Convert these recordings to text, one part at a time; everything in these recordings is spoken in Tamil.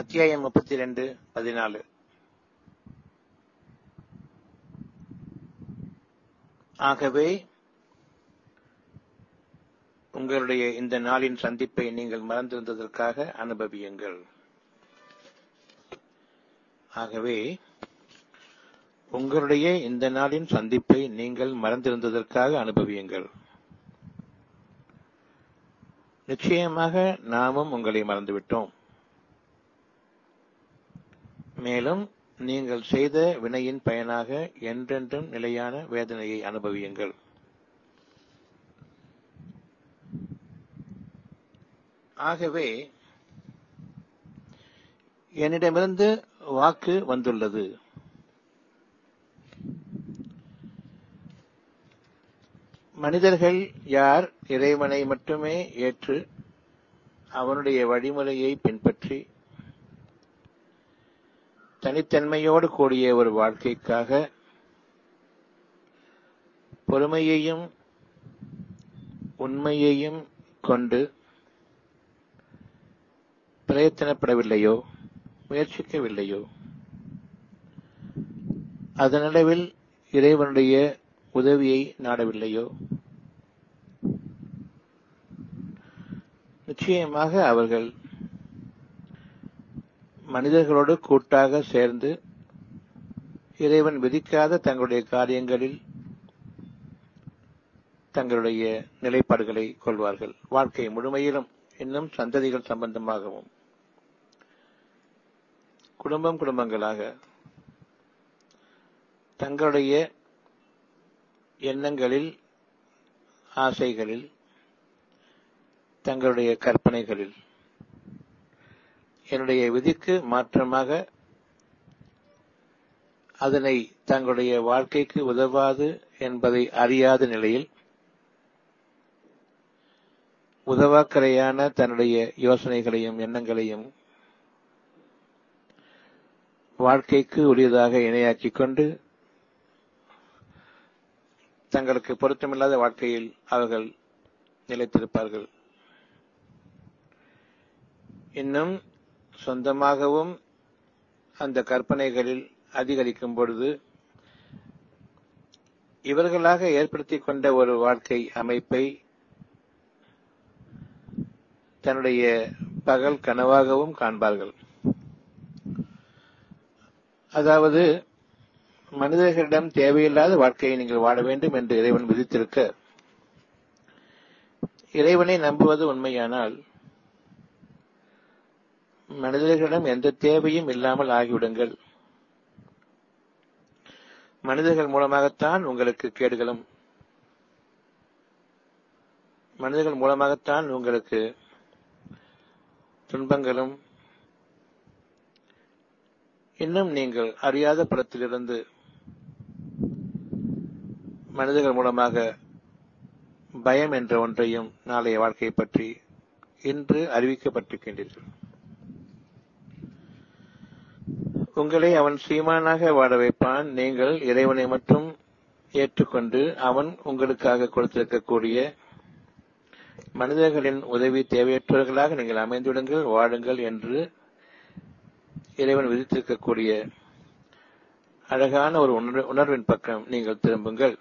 அத்தியாயம் முப்பத்தி ரெண்டு பதினாலு ஆகவே உங்களுடைய இந்த நாளின் சந்திப்பை நீங்கள் மறந்திருந்ததற்காக அனுபவியுங்கள் ஆகவே உங்களுடைய இந்த நாளின் சந்திப்பை நீங்கள் மறந்திருந்ததற்காக அனுபவியுங்கள் நிச்சயமாக நாமும் உங்களை மறந்துவிட்டோம் மேலும் நீங்கள் செய்த வினையின் பயனாக என்றென்றும் நிலையான வேதனையை அனுபவியுங்கள் ஆகவே என்னிடமிருந்து வாக்கு வந்துள்ளது மனிதர்கள் யார் இறைவனை மட்டுமே ஏற்று அவனுடைய வழிமுறையை பின்பற்றி தனித்தன்மையோடு கூடிய ஒரு வாழ்க்கைக்காக பொறுமையையும் உண்மையையும் கொண்டு பிரயத்தனப்படவில்லையோ முயற்சிக்கவில்லையோ அதனளவில் இறைவனுடைய உதவியை நாடவில்லையோ நிச்சயமாக அவர்கள் மனிதர்களோடு கூட்டாக சேர்ந்து இறைவன் விதிக்காத தங்களுடைய காரியங்களில் தங்களுடைய நிலைப்பாடுகளை கொள்வார்கள் வாழ்க்கை முழுமையிலும் இன்னும் சந்ததிகள் சம்பந்தமாகவும் குடும்பம் குடும்பங்களாக தங்களுடைய எண்ணங்களில் ஆசைகளில் தங்களுடைய கற்பனைகளில் என்னுடைய விதிக்கு மாற்றமாக அதனை தங்களுடைய வாழ்க்கைக்கு உதவாது என்பதை அறியாத நிலையில் உதவாக்கரையான தன்னுடைய யோசனைகளையும் எண்ணங்களையும் வாழ்க்கைக்கு உரியதாக இணையாக்கிக் கொண்டு தங்களுக்கு பொருத்தமில்லாத வாழ்க்கையில் அவர்கள் நிலைத்திருப்பார்கள் இன்னும் சொந்தமாகவும் அந்த கற்பனைகளில் அதிகரிக்கும் பொழுது இவர்களாக ஏற்படுத்திக் கொண்ட ஒரு வாழ்க்கை அமைப்பை தன்னுடைய பகல் கனவாகவும் காண்பார்கள் அதாவது மனிதர்களிடம் தேவையில்லாத வாழ்க்கையை நீங்கள் வாழ வேண்டும் என்று இறைவன் விதித்திருக்க இறைவனை நம்புவது உண்மையானால் மனிதர்களிடம் எந்த தேவையும் இல்லாமல் ஆகிவிடுங்கள் மனிதர்கள் மூலமாகத்தான் உங்களுக்கு கேடுகளும் மனிதர்கள் மூலமாகத்தான் உங்களுக்கு துன்பங்களும் இன்னும் நீங்கள் அறியாத படத்திலிருந்து மனிதர்கள் மூலமாக பயம் என்ற ஒன்றையும் நாளைய வாழ்க்கையை பற்றி இன்று அறிவிக்கப்பட்டிருக்கின்றீர்கள் உங்களை அவன் சீமானாக வாழ வைப்பான் நீங்கள் இறைவனை மட்டும் ஏற்றுக்கொண்டு அவன் உங்களுக்காக கொடுத்திருக்கக்கூடிய மனிதர்களின் உதவி தேவையற்றவர்களாக நீங்கள் அமைந்துவிடுங்கள் வாழுங்கள் என்று இறைவன் விதித்திருக்கக்கூடிய அழகான ஒரு உணர்வின் பக்கம் நீங்கள் திரும்புங்கள்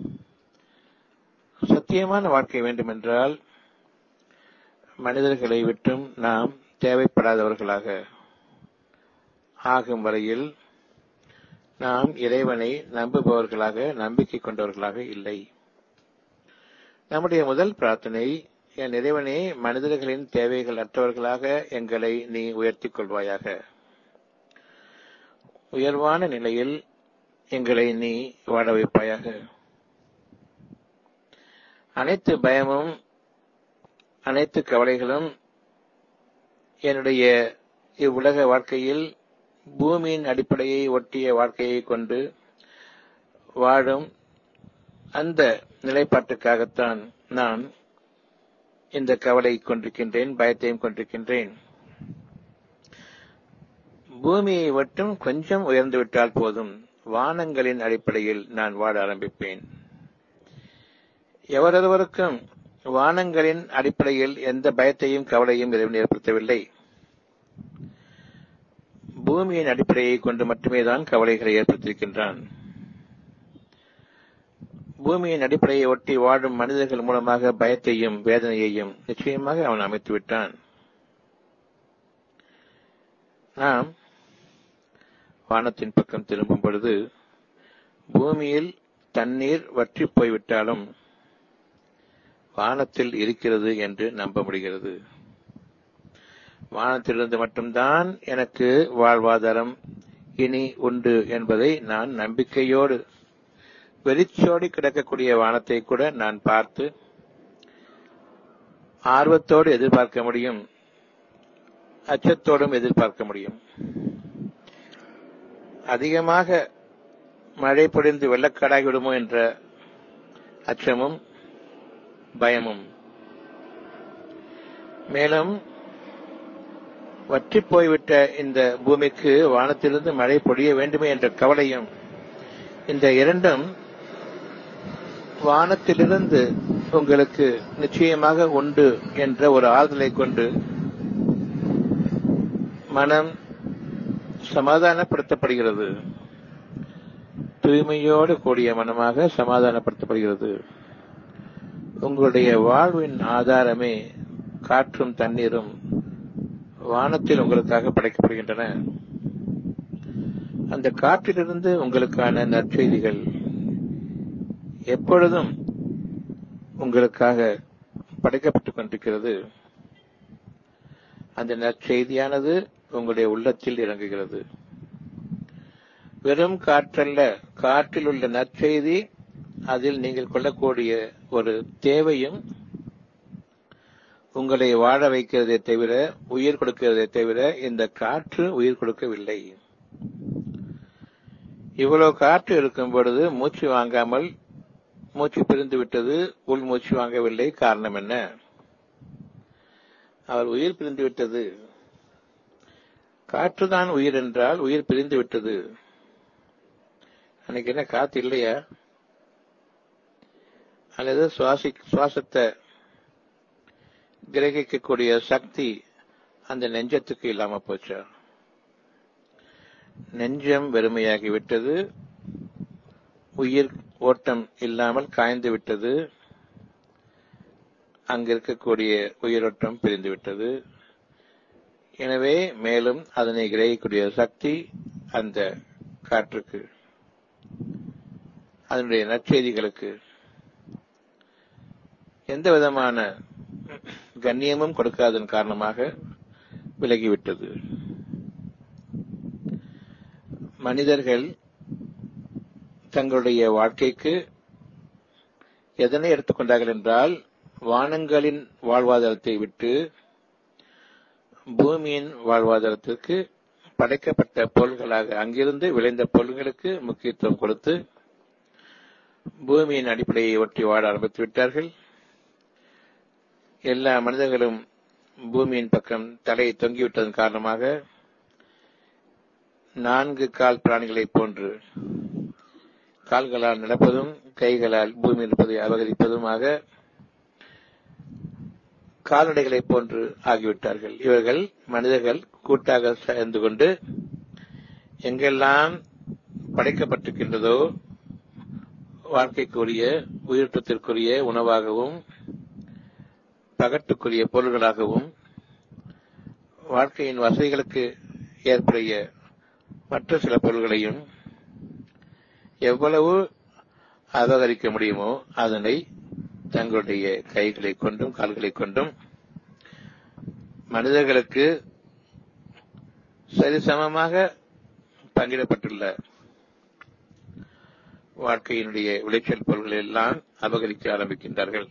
சத்தியமான வாழ்க்கை வேண்டுமென்றால் மனிதர்களை விட்டும் நாம் தேவைப்படாதவர்களாக ஆகும் வரையில் நாம் இறைவனை நம்புபவர்களாக நம்பிக்கை கொண்டவர்களாக இல்லை நம்முடைய முதல் பிரார்த்தனை என் இறைவனே மனிதர்களின் தேவைகள் அற்றவர்களாக எங்களை நீ உயர்த்திக் கொள்வாயாக உயர்வான நிலையில் எங்களை நீ வாழ வைப்பாயாக அனைத்து பயமும் அனைத்து கவலைகளும் என்னுடைய இவ்வுலக வாழ்க்கையில் பூமியின் அடிப்படையை ஒட்டிய வாழ்க்கையை கொண்டு வாழும் அந்த நிலைப்பாட்டுக்காகத்தான் நான் இந்த கவலை கொண்டிருக்கின்றேன் பயத்தையும் கொண்டிருக்கின்றேன் பூமியை மட்டும் கொஞ்சம் உயர்ந்துவிட்டால் போதும் வானங்களின் அடிப்படையில் நான் வாழ ஆரம்பிப்பேன் எவரொருவருக்கும் வானங்களின் அடிப்படையில் எந்த பயத்தையும் கவலையும் இறைவன் ஏற்படுத்தவில்லை பூமியின் அடிப்படையை கொண்டு மட்டுமே தான் கவலைகளை ஏற்படுத்தியிருக்கின்றான் பூமியின் அடிப்படையை ஒட்டி வாழும் மனிதர்கள் மூலமாக பயத்தையும் வேதனையையும் நிச்சயமாக அவன் அமைத்து விட்டான் நாம் வானத்தின் பக்கம் திரும்பும் பொழுது பூமியில் தண்ணீர் வற்றி போய்விட்டாலும் வானத்தில் இருக்கிறது என்று நம்ப முடிகிறது வானத்திலிருந்து மட்டும்தான் எனக்கு வாழ்வாதாரம் இனி உண்டு என்பதை நான் நம்பிக்கையோடு வெளிச்சோடி கிடக்கக்கூடிய வானத்தை கூட நான் பார்த்து ஆர்வத்தோடு எதிர்பார்க்க முடியும் அச்சத்தோடும் எதிர்பார்க்க முடியும் அதிகமாக மழை பொழிந்து வெள்ளக்காடாகி விடுமோ என்ற அச்சமும் பயமும் மேலும் வற்றி போய்விட்ட இந்த பூமிக்கு வானத்திலிருந்து மழை பொழிய வேண்டுமே என்ற கவலையும் இந்த இரண்டும் வானத்திலிருந்து உங்களுக்கு நிச்சயமாக உண்டு என்ற ஒரு ஆறுதலை கொண்டு மனம் சமாதானப்படுத்தப்படுகிறது தூய்மையோடு கூடிய மனமாக சமாதானப்படுத்தப்படுகிறது உங்களுடைய வாழ்வின் ஆதாரமே காற்றும் தண்ணீரும் வானத்தில் உங்களுக்காக படைக்கப்படுகின்றன அந்த காற்றிலிருந்து உங்களுக்கான நற்செய்திகள் எப்பொழுதும் உங்களுக்காக படைக்கப்பட்டுக் கொண்டிருக்கிறது அந்த நற்செய்தியானது உங்களுடைய உள்ளத்தில் இறங்குகிறது வெறும் காற்றல்ல காற்றில் உள்ள நற்செய்தி அதில் நீங்கள் கொள்ளக்கூடிய ஒரு தேவையும் உங்களை வாழ வைக்கிறதே தவிர உயிர் கொடுக்கிறதே தவிர இந்த காற்று உயிர் கொடுக்கவில்லை இவ்வளவு காற்று இருக்கும் பொழுது மூச்சு வாங்காமல் மூச்சு பிரிந்து விட்டது உள் மூச்சு வாங்கவில்லை காரணம் என்ன அவர் உயிர் பிரிந்து விட்டது காற்றுதான் உயிர் என்றால் உயிர் பிரிந்து விட்டது அன்னைக்கு என்ன காத்து இல்லையா அல்லது சுவாசி சுவாசத்தை கிரகிக்கக்கூடிய சக்தி அந்த நெஞ்சத்துக்கு இல்லாம போச்சா நெஞ்சம் வெறுமையாகி விட்டது உயிர் ஓட்டம் இல்லாமல் காய்ந்து விட்டது அங்க இருக்கக்கூடிய உயிரோட்டம் பிரிந்து விட்டது எனவே மேலும் அதனை கிரகிக்கூடிய சக்தி அந்த காற்றுக்கு அதனுடைய நற்செய்திகளுக்கு எந்த விதமான கண்ணியமும் கொடுக்காதன் காரணமாக விலகிவிட்டது மனிதர்கள் தங்களுடைய வாழ்க்கைக்கு எதனை எடுத்துக்கொண்டார்கள் என்றால் வானங்களின் வாழ்வாதாரத்தை விட்டு பூமியின் வாழ்வாதாரத்திற்கு படைக்கப்பட்ட பொருள்களாக அங்கிருந்து விளைந்த பொருள்களுக்கு முக்கியத்துவம் கொடுத்து பூமியின் அடிப்படையை ஒட்டி வாழ ஆரம்பித்து விட்டார்கள் எல்லா மனிதர்களும் பூமியின் பக்கம் தலையை தொங்கிவிட்டதன் காரணமாக நான்கு கால் பிராணிகளைப் போன்று கால்களால் நடப்பதும் கைகளால் பூமியில் இருப்பதை அபகரிப்பதுமாக கால்நடைகளைப் போன்று ஆகிவிட்டார்கள் இவர்கள் மனிதர்கள் கூட்டாக சேர்ந்து கொண்டு எங்கெல்லாம் படைக்கப்பட்டிருக்கின்றதோ வாழ்க்கைக்குரிய உயிரோட்டத்திற்குரிய உணவாகவும் பகட்டுக்குரிய பொருள்களாகவும் வாழ்க்கையின் வசதிகளுக்கு ஏற்புடைய மற்ற சில பொருள்களையும் எவ்வளவு அபகரிக்க முடியுமோ அதனை தங்களுடைய கைகளை கொண்டும் கால்களை கொண்டும் மனிதர்களுக்கு சரிசமமாக பங்கிடப்பட்டுள்ள வாழ்க்கையினுடைய விளைச்சல் பொருள்களை எல்லாம் அபகரிக்க ஆரம்பிக்கின்றார்கள்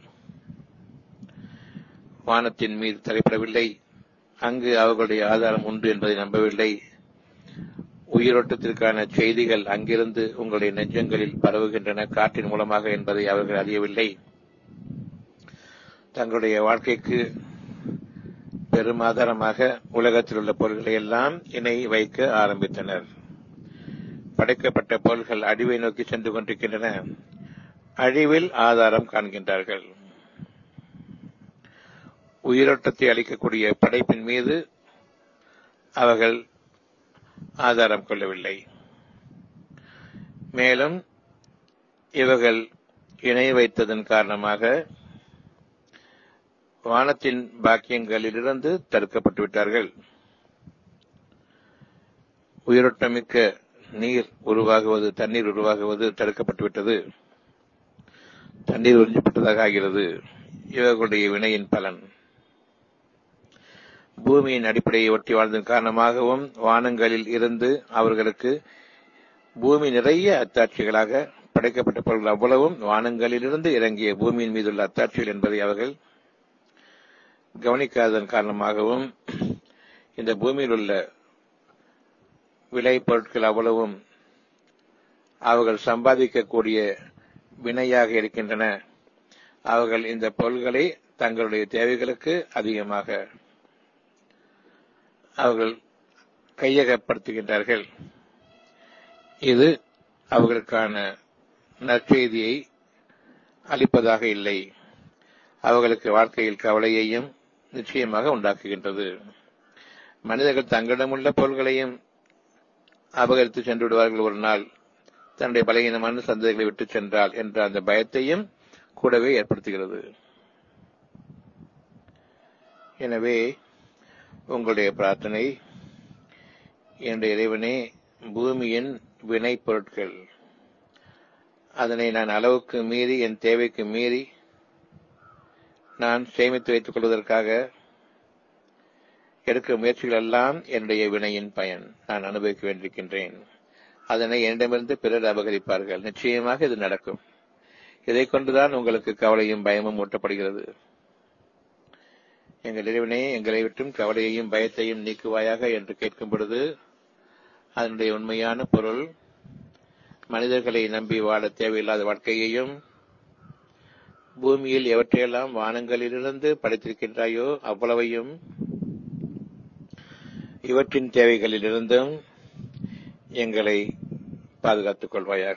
வானத்தின் மீது தலைப்படவில்லை அங்கு அவர்களுடைய ஆதாரம் உண்டு என்பதை நம்பவில்லை உயிரோட்டத்திற்கான செய்திகள் அங்கிருந்து உங்களுடைய நெஞ்சங்களில் பரவுகின்றன காற்றின் மூலமாக என்பதை அவர்கள் அறியவில்லை தங்களுடைய வாழ்க்கைக்கு பெரும் ஆதாரமாக உலகத்தில் உள்ள பொருள்களை எல்லாம் இணை வைக்க ஆரம்பித்தனர் படைக்கப்பட்ட பொருள்கள் அழிவை நோக்கி சென்று கொண்டிருக்கின்றன அழிவில் ஆதாரம் காண்கின்றார்கள் உயிரோட்டத்தை அளிக்கக்கூடிய படைப்பின் மீது அவர்கள் ஆதாரம் கொள்ளவில்லை மேலும் இவர்கள் இணை வைத்ததன் காரணமாக வானத்தின் பாக்கியங்களிலிருந்து தடுக்கப்பட்டு விட்டார்கள் உயிரோட்டமிக்க நீர் உருவாகுவது தண்ணீர் உருவாகுவது தடுக்கப்பட்டு விட்டது தண்ணீர் உறிஞ்சப்பட்டதாக ஆகிறது இவர்களுடைய வினையின் பலன் பூமியின் அடிப்படையை ஒட்டி வாழ்ந்ததன் காரணமாகவும் வானங்களில் இருந்து அவர்களுக்கு பூமி நிறைய அத்தாட்சிகளாக படைக்கப்பட்ட பொருள் அவ்வளவும் வானங்களிலிருந்து இறங்கிய பூமியின் மீதுள்ள அத்தாட்சிகள் என்பதை அவர்கள் கவனிக்காததன் காரணமாகவும் இந்த பூமியில் உள்ள விளை பொருட்கள் அவ்வளவும் அவர்கள் சம்பாதிக்கக்கூடிய வினையாக இருக்கின்றன அவர்கள் இந்த பொருள்களை தங்களுடைய தேவைகளுக்கு அதிகமாக அவர்கள் கையகப்படுத்துகின்றார்கள் இது அவர்களுக்கான நற்செய்தியை அளிப்பதாக இல்லை அவர்களுக்கு வாழ்க்கையில் கவலையையும் நிச்சயமாக உண்டாக்குகின்றது மனிதர்கள் தங்களிடமுள்ள பொருள்களையும் அபகரித்து சென்று விடுவார்கள் ஒரு நாள் தன்னுடைய பலகீனமான சந்ததிகளை விட்டு சென்றால் என்ற அந்த பயத்தையும் கூடவே ஏற்படுத்துகிறது எனவே உங்களுடைய பிரார்த்தனை என்னுடைய இறைவனே பூமியின் வினை பொருட்கள் அதனை நான் அளவுக்கு மீறி என் தேவைக்கு மீறி நான் சேமித்து வைத்துக் கொள்வதற்காக எடுக்கும் முயற்சிகள் எல்லாம் என்னுடைய வினையின் பயன் நான் அனுபவிக்க வேண்டியிருக்கின்றேன் அதனை என்னிடமிருந்து பிறர் அபகரிப்பார்கள் நிச்சயமாக இது நடக்கும் இதை கொண்டுதான் உங்களுக்கு கவலையும் பயமும் ஊட்டப்படுகிறது எங்கள் இறைவனே எங்களை விட்டும் கவலையையும் பயத்தையும் நீக்குவாயாக என்று கேட்கும் பொழுது அதனுடைய உண்மையான பொருள் மனிதர்களை நம்பி வாழ தேவையில்லாத வாழ்க்கையையும் பூமியில் எவற்றையெல்லாம் வானங்களிலிருந்து படைத்திருக்கின்றாயோ அவ்வளவையும் இவற்றின் தேவைகளிலிருந்தும் எங்களை பாதுகாத்துக் கொள்வாயாக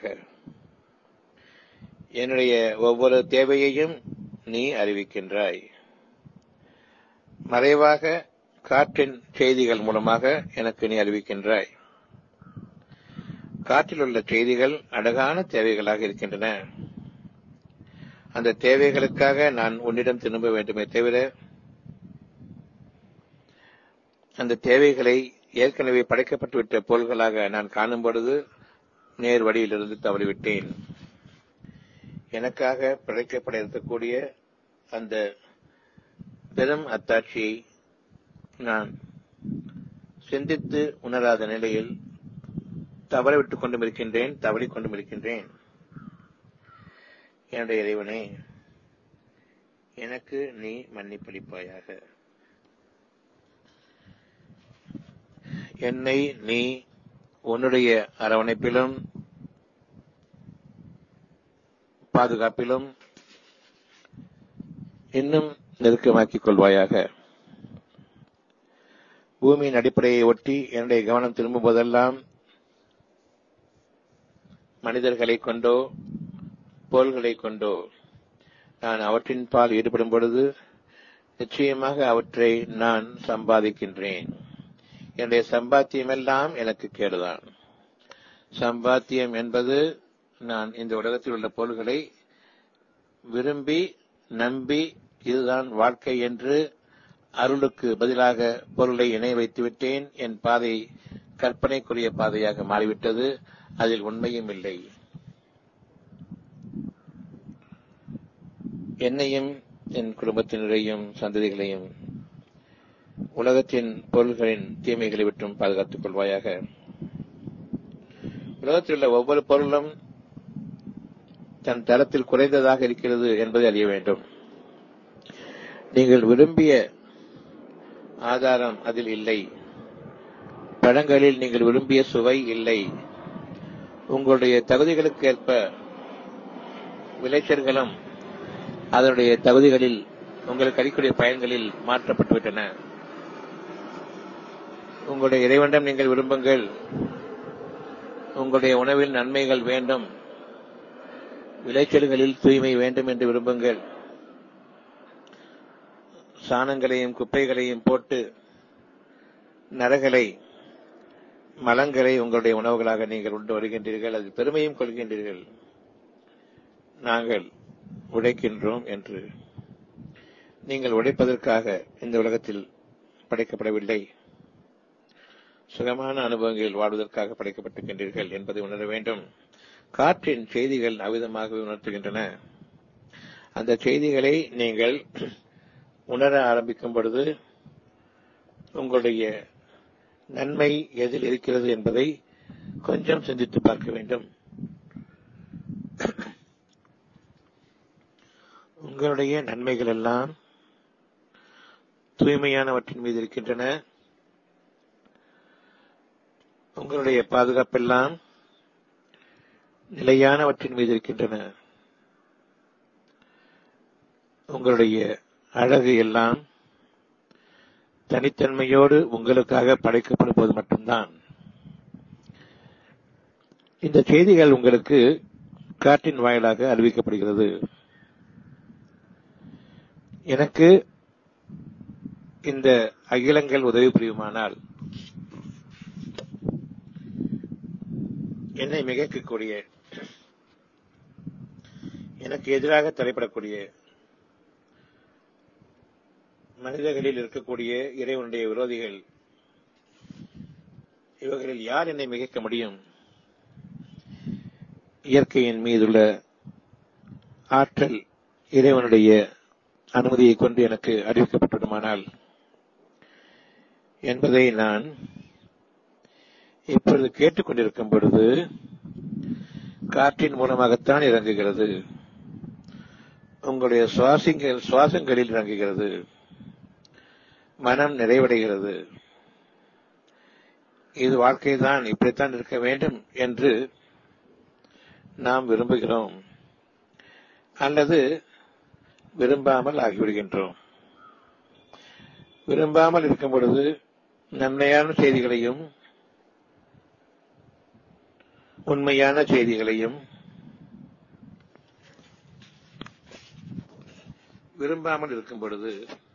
என்னுடைய ஒவ்வொரு தேவையையும் நீ அறிவிக்கின்றாய் மறைவாக காற்றின் செய்திகள் மூலமாக எனக்கு நீ அறிவிக்கின்றாய் காற்றில் உள்ள செய்திகள் அழகான தேவைகளாக இருக்கின்றன அந்த தேவைகளுக்காக நான் உன்னிடம் திரும்ப வேண்டுமே தவிர அந்த தேவைகளை ஏற்கனவே படைக்கப்பட்டுவிட்ட பொருள்களாக நான் காணும் பொழுது நேர் வழியிலிருந்து தவறிவிட்டேன் எனக்காக படைக்கப்பட இருக்கக்கூடிய அந்த பெரும் அத்தாட்சியை நான் சிந்தித்து உணராத நிலையில் தவறவிட்டுக் கொண்டும் இருக்கின்றேன் தவறிக் கொண்டும் இருக்கின்றேன் என்னுடைய இறைவனே எனக்கு நீ மன்னிப்பளிப்பாயாக என்னை நீ உன்னுடைய அரவணைப்பிலும் பாதுகாப்பிலும் இன்னும் நெருக்கமாக்கிக் கொள்வாயாக பூமியின் அடிப்படையை ஒட்டி என்னுடைய கவனம் திரும்பும் போதெல்லாம் மனிதர்களை கொண்டோ பொருள்களை கொண்டோ நான் அவற்றின் பால் ஈடுபடும் பொழுது நிச்சயமாக அவற்றை நான் சம்பாதிக்கின்றேன் என்னுடைய சம்பாத்தியமெல்லாம் எனக்கு கேடுதான் சம்பாத்தியம் என்பது நான் இந்த உலகத்தில் உள்ள பொருள்களை விரும்பி நம்பி இதுதான் வாழ்க்கை என்று அருளுக்கு பதிலாக பொருளை இணை வைத்து விட்டேன் என் பாதை கற்பனைக்குரிய பாதையாக மாறிவிட்டது அதில் உண்மையும் இல்லை என்னையும் என் குடும்பத்தினரையும் சந்ததிகளையும் உலகத்தின் பொருள்களின் தீமைகளை விட்டும் பாதுகாத்துக் கொள்வாயாக உலகத்தில் உள்ள ஒவ்வொரு பொருளும் தன் தரத்தில் குறைந்ததாக இருக்கிறது என்பதை அறிய வேண்டும் நீங்கள் விரும்பிய ஆதாரம் அதில் இல்லை பழங்களில் நீங்கள் விரும்பிய சுவை இல்லை உங்களுடைய தகுதிகளுக்கு ஏற்ப விளைச்சல்களும் அதனுடைய தகுதிகளில் உங்களுக்கு அளிக்கூடிய பயன்களில் மாற்றப்பட்டுவிட்டன உங்களுடைய இறைவண்டம் நீங்கள் விரும்புங்கள் உங்களுடைய உணவில் நன்மைகள் வேண்டும் விளைச்சல்களில் தூய்மை வேண்டும் என்று விரும்புங்கள் சாணங்களையும் குப்பைகளையும் போட்டு நரகளை மலங்களை உங்களுடைய உணவுகளாக நீங்கள் உண்டு வருகின்றீர்கள் அது பெருமையும் கொள்கின்றீர்கள் நாங்கள் உழைக்கின்றோம் என்று நீங்கள் உழைப்பதற்காக இந்த உலகத்தில் படைக்கப்படவில்லை சுகமான அனுபவங்களில் வாழ்வதற்காக படைக்கப்பட்டிருக்கின்றீர்கள் என்பதை உணர வேண்டும் காற்றின் செய்திகள் அவிதமாக உணர்த்துகின்றன அந்த செய்திகளை நீங்கள் உணர ஆரம்பிக்கும் பொழுது உங்களுடைய நன்மை எதில் இருக்கிறது என்பதை கொஞ்சம் சிந்தித்து பார்க்க வேண்டும் உங்களுடைய நன்மைகள் எல்லாம் தூய்மையானவற்றின் மீது இருக்கின்றன உங்களுடைய பாதுகாப்பெல்லாம் நிலையானவற்றின் மீது இருக்கின்றன உங்களுடைய அழகு எல்லாம் தனித்தன்மையோடு உங்களுக்காக படைக்கப்படுவது மட்டும்தான் இந்த செய்திகள் உங்களுக்கு காற்றின் வாயிலாக அறிவிக்கப்படுகிறது எனக்கு இந்த அகிலங்கள் உதவி புரியுமானால் என்னை மிகைக்கக்கூடிய எனக்கு எதிராக தலைப்படக்கூடிய மனிதர்களில் இருக்கக்கூடிய இறைவனுடைய விரோதிகள் இவர்களில் யார் என்னை மிகைக்க முடியும் இயற்கையின் மீதுள்ள ஆற்றல் இறைவனுடைய அனுமதியை கொண்டு எனக்கு அறிவிக்கப்பட்டுவிடுமானால் என்பதை நான் இப்பொழுது கேட்டுக்கொண்டிருக்கும் பொழுது காற்றின் மூலமாகத்தான் இறங்குகிறது உங்களுடைய சுவாசிங்கள் சுவாசங்களில் இறங்குகிறது மனம் நிறைவடைகிறது இது வாழ்க்கைதான் இப்படித்தான் இருக்க வேண்டும் என்று நாம் விரும்புகிறோம் அல்லது விரும்பாமல் ஆகிவிடுகின்றோம் விரும்பாமல் இருக்கும் பொழுது நன்மையான செய்திகளையும் உண்மையான செய்திகளையும் விரும்பாமல் இருக்கும் பொழுது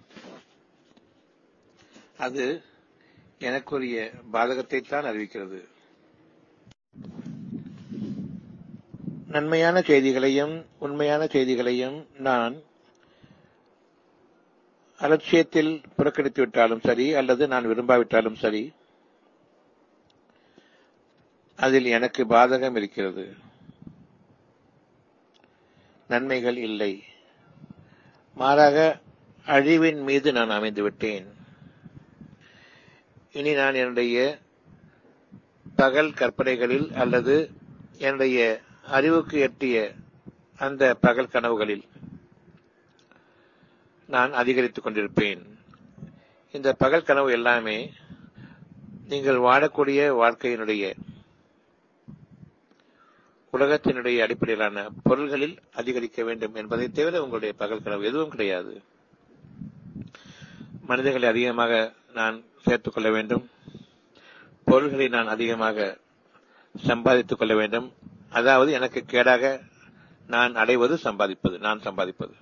அது எனக்குரிய பாதகத்தைத்தான் அறிவிக்கிறது நன்மையான செய்திகளையும் உண்மையான செய்திகளையும் நான் அலட்சியத்தில் புறக்கணித்து விட்டாலும் சரி அல்லது நான் விரும்பாவிட்டாலும் சரி அதில் எனக்கு பாதகம் இருக்கிறது நன்மைகள் இல்லை மாறாக அழிவின் மீது நான் அமைந்து விட்டேன் இனி நான் என்னுடைய பகல் கற்பனைகளில் அல்லது என்னுடைய அறிவுக்கு எட்டிய அந்த பகல் கனவுகளில் நான் அதிகரித்துக் கொண்டிருப்பேன் இந்த பகல் கனவு எல்லாமே நீங்கள் வாழக்கூடிய வாழ்க்கையினுடைய உலகத்தினுடைய அடிப்படையிலான பொருள்களில் அதிகரிக்க வேண்டும் என்பதை தவிர உங்களுடைய பகல் கனவு எதுவும் கிடையாது மனிதர்களை அதிகமாக நான் சேர்த்துக் கொள்ள வேண்டும் பொருள்களை நான் அதிகமாக சம்பாதித்துக் கொள்ள வேண்டும் அதாவது எனக்கு கேடாக நான் அடைவது சம்பாதிப்பது நான் சம்பாதிப்பது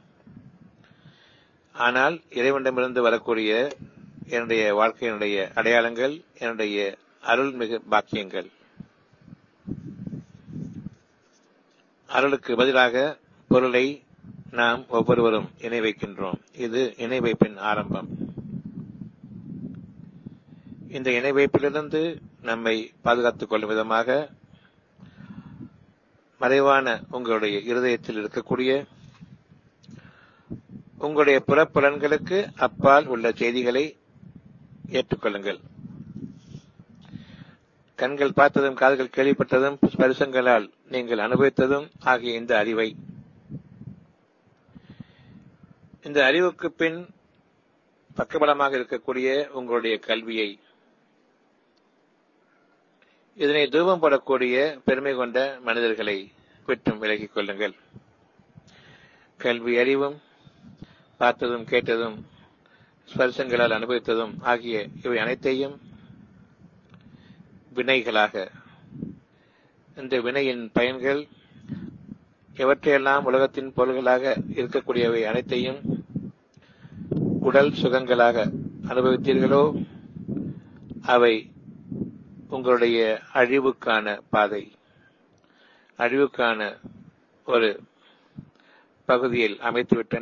ஆனால் இறைவனிடமிருந்து வரக்கூடிய என்னுடைய வாழ்க்கையினுடைய அடையாளங்கள் என்னுடைய அருள்மிகு பாக்கியங்கள் அருளுக்கு பதிலாக பொருளை நாம் ஒவ்வொருவரும் இணை வைக்கின்றோம் இது இணை வைப்பின் ஆரம்பம் இந்த இணை வைப்பிலிருந்து நம்மை பாதுகாத்துக் கொள்ளும் விதமாக மறைவான உங்களுடைய இருதயத்தில் இருக்கக்கூடிய உங்களுடைய புறப்புலன்களுக்கு அப்பால் உள்ள செய்திகளை ஏற்றுக்கொள்ளுங்கள் கண்கள் பார்த்ததும் காதுகள் கேள்விப்பட்டதும் ஸ்பரிசங்களால் நீங்கள் அனுபவித்ததும் ஆகிய இந்த அறிவை இந்த அறிவுக்கு பின் பக்கபலமாக இருக்கக்கூடிய உங்களுடைய கல்வியை இதனை தூபம் போடக்கூடிய பெருமை கொண்ட மனிதர்களை விட்டும் விலகிக் கொள்ளுங்கள் கல்வி அறிவும் பார்த்ததும் கேட்டதும் ஸ்பர்சங்களால் அனுபவித்ததும் ஆகிய இவை அனைத்தையும் வினைகளாக இந்த வினையின் பயன்கள் எவற்றையெல்லாம் உலகத்தின் பொருள்களாக இருக்கக்கூடியவை அனைத்தையும் உடல் சுகங்களாக அனுபவித்தீர்களோ அவை உங்களுடைய அழிவுக்கான பாதை அழிவுக்கான ஒரு பகுதியில் அமைத்துவிட்டன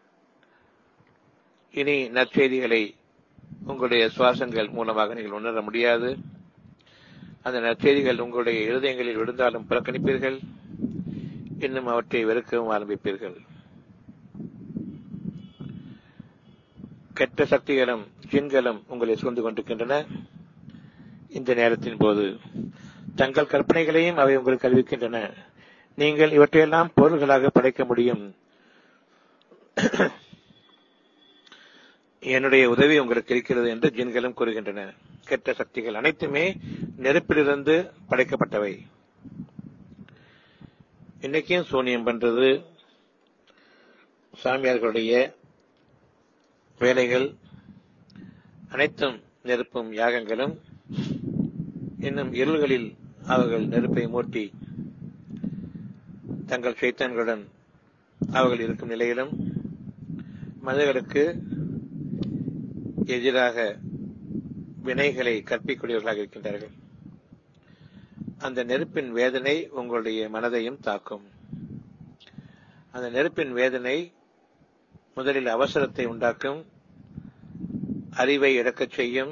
இனி நற்செய்திகளை உங்களுடைய சுவாசங்கள் மூலமாக நீங்கள் உணர முடியாது அந்த நற்செய்திகள் உங்களுடைய இருதயங்களில் விழுந்தாலும் புறக்கணிப்பீர்கள் இன்னும் அவற்றை வெறுக்கவும் ஆரம்பிப்பீர்கள் கெட்ட சக்திகளும் ஜின்களும் உங்களை சூழ்ந்து கொண்டிருக்கின்றன இந்த நேரத்தின் போது தங்கள் கற்பனைகளையும் அவை உங்களுக்கு அறிவிக்கின்றன நீங்கள் இவற்றையெல்லாம் பொருள்களாக படைக்க முடியும் என்னுடைய உதவி உங்களுக்கு இருக்கிறது என்று ஜின்களும் கூறுகின்றன கெட்ட சக்திகள் அனைத்துமே நெருப்பிலிருந்து படைக்கப்பட்டவை இன்னைக்கும் சூனியம் பண்றது சாமியார்களுடைய வேலைகள் அனைத்தும் நெருப்பும் யாகங்களும் இன்னும் இருள்களில் அவர்கள் நெருப்பை மூட்டி தங்கள் சைத்தான்களுடன் அவர்கள் இருக்கும் நிலையிலும் மனிதர்களுக்கு எதிராக வினைகளை கற்பிக்கூடியவர்களாக இருக்கின்றார்கள் அந்த நெருப்பின் வேதனை உங்களுடைய மனதையும் தாக்கும் அந்த நெருப்பின் வேதனை முதலில் அவசரத்தை உண்டாக்கும் அறிவை இழக்கச் செய்யும்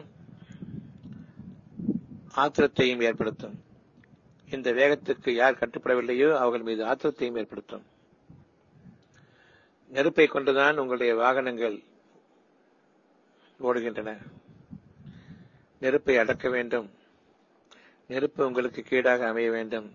ஆத்திரத்தையும் ஏற்படுத்தும் இந்த வேகத்துக்கு யார் கட்டுப்படவில்லையோ அவர்கள் மீது ஆத்திரத்தையும் ஏற்படுத்தும் நெருப்பை கொண்டுதான் உங்களுடைய வாகனங்கள் ஓடுகின்றன நெருப்பை அடக்க வேண்டும் நெருப்பு உங்களுக்கு கீழாக அமைய வேண்டும்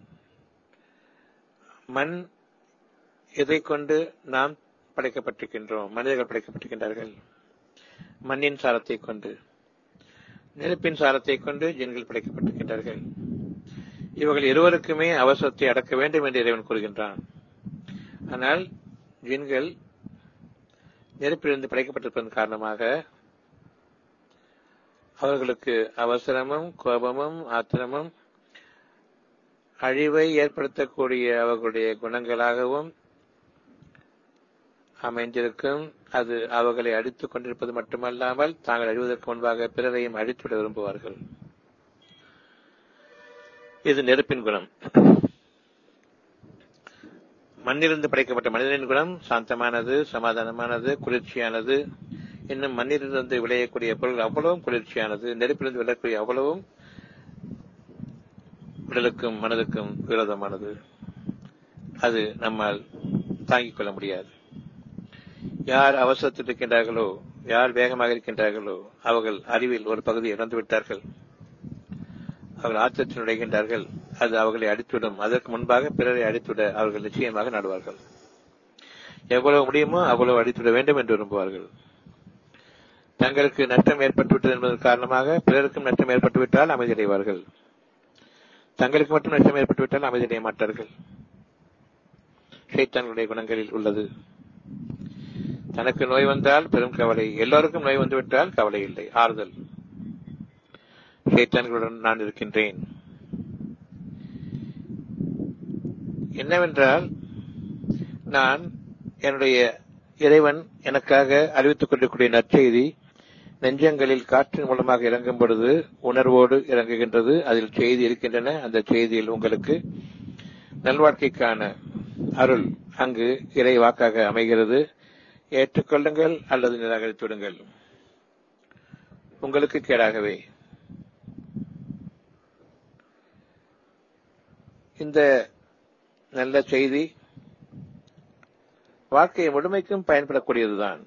மண் இதை கொண்டு நாம் படைக்கப்பட்டிருக்கின்றோம் மனிதர்கள் படைக்கப்பட்டிருக்கின்றார்கள் மண்ணின் சாரத்தை கொண்டு நெருப்பின் சாரத்தை கொண்டு ஜின்கள் படைக்கப்பட்டிருக்கின்றார்கள் இவர்கள் இருவருக்குமே அவசரத்தை அடக்க வேண்டும் என்று இறைவன் கூறுகின்றான் ஆனால் ஜின்கள் நெருப்பிலிருந்து படைக்கப்பட்டிருப்பதன் காரணமாக அவர்களுக்கு அவசரமும் கோபமும் ஆத்திரமும் அழிவை ஏற்படுத்தக்கூடிய அவர்களுடைய குணங்களாகவும் அமைந்திருக்கும் அது அவர்களை அடித்துக் கொண்டிருப்பது மட்டுமல்லாமல் தாங்கள் அழிவதற்கு முன்பாக பிறரையும் அழித்துவிட விரும்புவார்கள் இது நெருப்பின் குணம் மண்ணிலிருந்து படைக்கப்பட்ட மனிதனின் குணம் சாந்தமானது சமாதானமானது குளிர்ச்சியானது இன்னும் மண்ணிலிருந்து விளையக்கூடிய பொருள் அவ்வளவும் குளிர்ச்சியானது நெருப்பிலிருந்து விளையக்கூடிய அவ்வளவும் உடலுக்கும் மனதுக்கும் விரோதமானது அது நம்மால் தாங்கிக் கொள்ள முடியாது யார் அவசரத்தில் இருக்கின்றார்களோ யார் வேகமாக இருக்கின்றார்களோ அவர்கள் அறிவில் ஒரு பகுதியை இழந்து விட்டார்கள் அவர்கள் ஆத்திரத்தில் நுழைகின்றார்கள் அது அவர்களை அடித்துவிடும் அதற்கு முன்பாக பிறரை அடித்துவிட அவர்கள் நிச்சயமாக நாடுவார்கள் எவ்வளவு முடியுமோ அவ்வளவு அடித்துவிட வேண்டும் என்று விரும்புவார்கள் தங்களுக்கு நஷ்டம் ஏற்பட்டுவிட்டது என்பதன் காரணமாக பிறருக்கும் நஷ்டம் ஏற்பட்டுவிட்டால் அமைதியடைவார்கள் தங்களுக்கு மட்டும் நஷ்டம் ஏற்பட்டுவிட்டால் அமைதியடைய மாட்டார்கள் சைத்தான்களுடைய குணங்களில் உள்ளது தனக்கு நோய் வந்தால் பெரும் கவலை எல்லோருக்கும் நோய் வந்துவிட்டால் கவலை இல்லை ஆறுதல் சைத்தான்களுடன் நான் இருக்கின்றேன் என்னவென்றால் நான் என்னுடைய இறைவன் எனக்காக அறிவித்துக் கொண்டிருக்கூடிய நற்செய்தி நெஞ்சங்களில் காற்றின் மூலமாக இறங்கும் பொழுது உணர்வோடு இறங்குகின்றது அதில் செய்தி இருக்கின்றன அந்த செய்தியில் உங்களுக்கு நல்வாழ்க்கைக்கான அருள் அங்கு இறை வாக்காக அமைகிறது ஏற்றுக்கொள்ளுங்கள் அல்லது நிராகரித்து விடுங்கள் உங்களுக்கு கேடாகவே இந்த நல்ல செய்தி வாழ்க்கை முழுமைக்கும் பயன்படக்கூடியதுதான்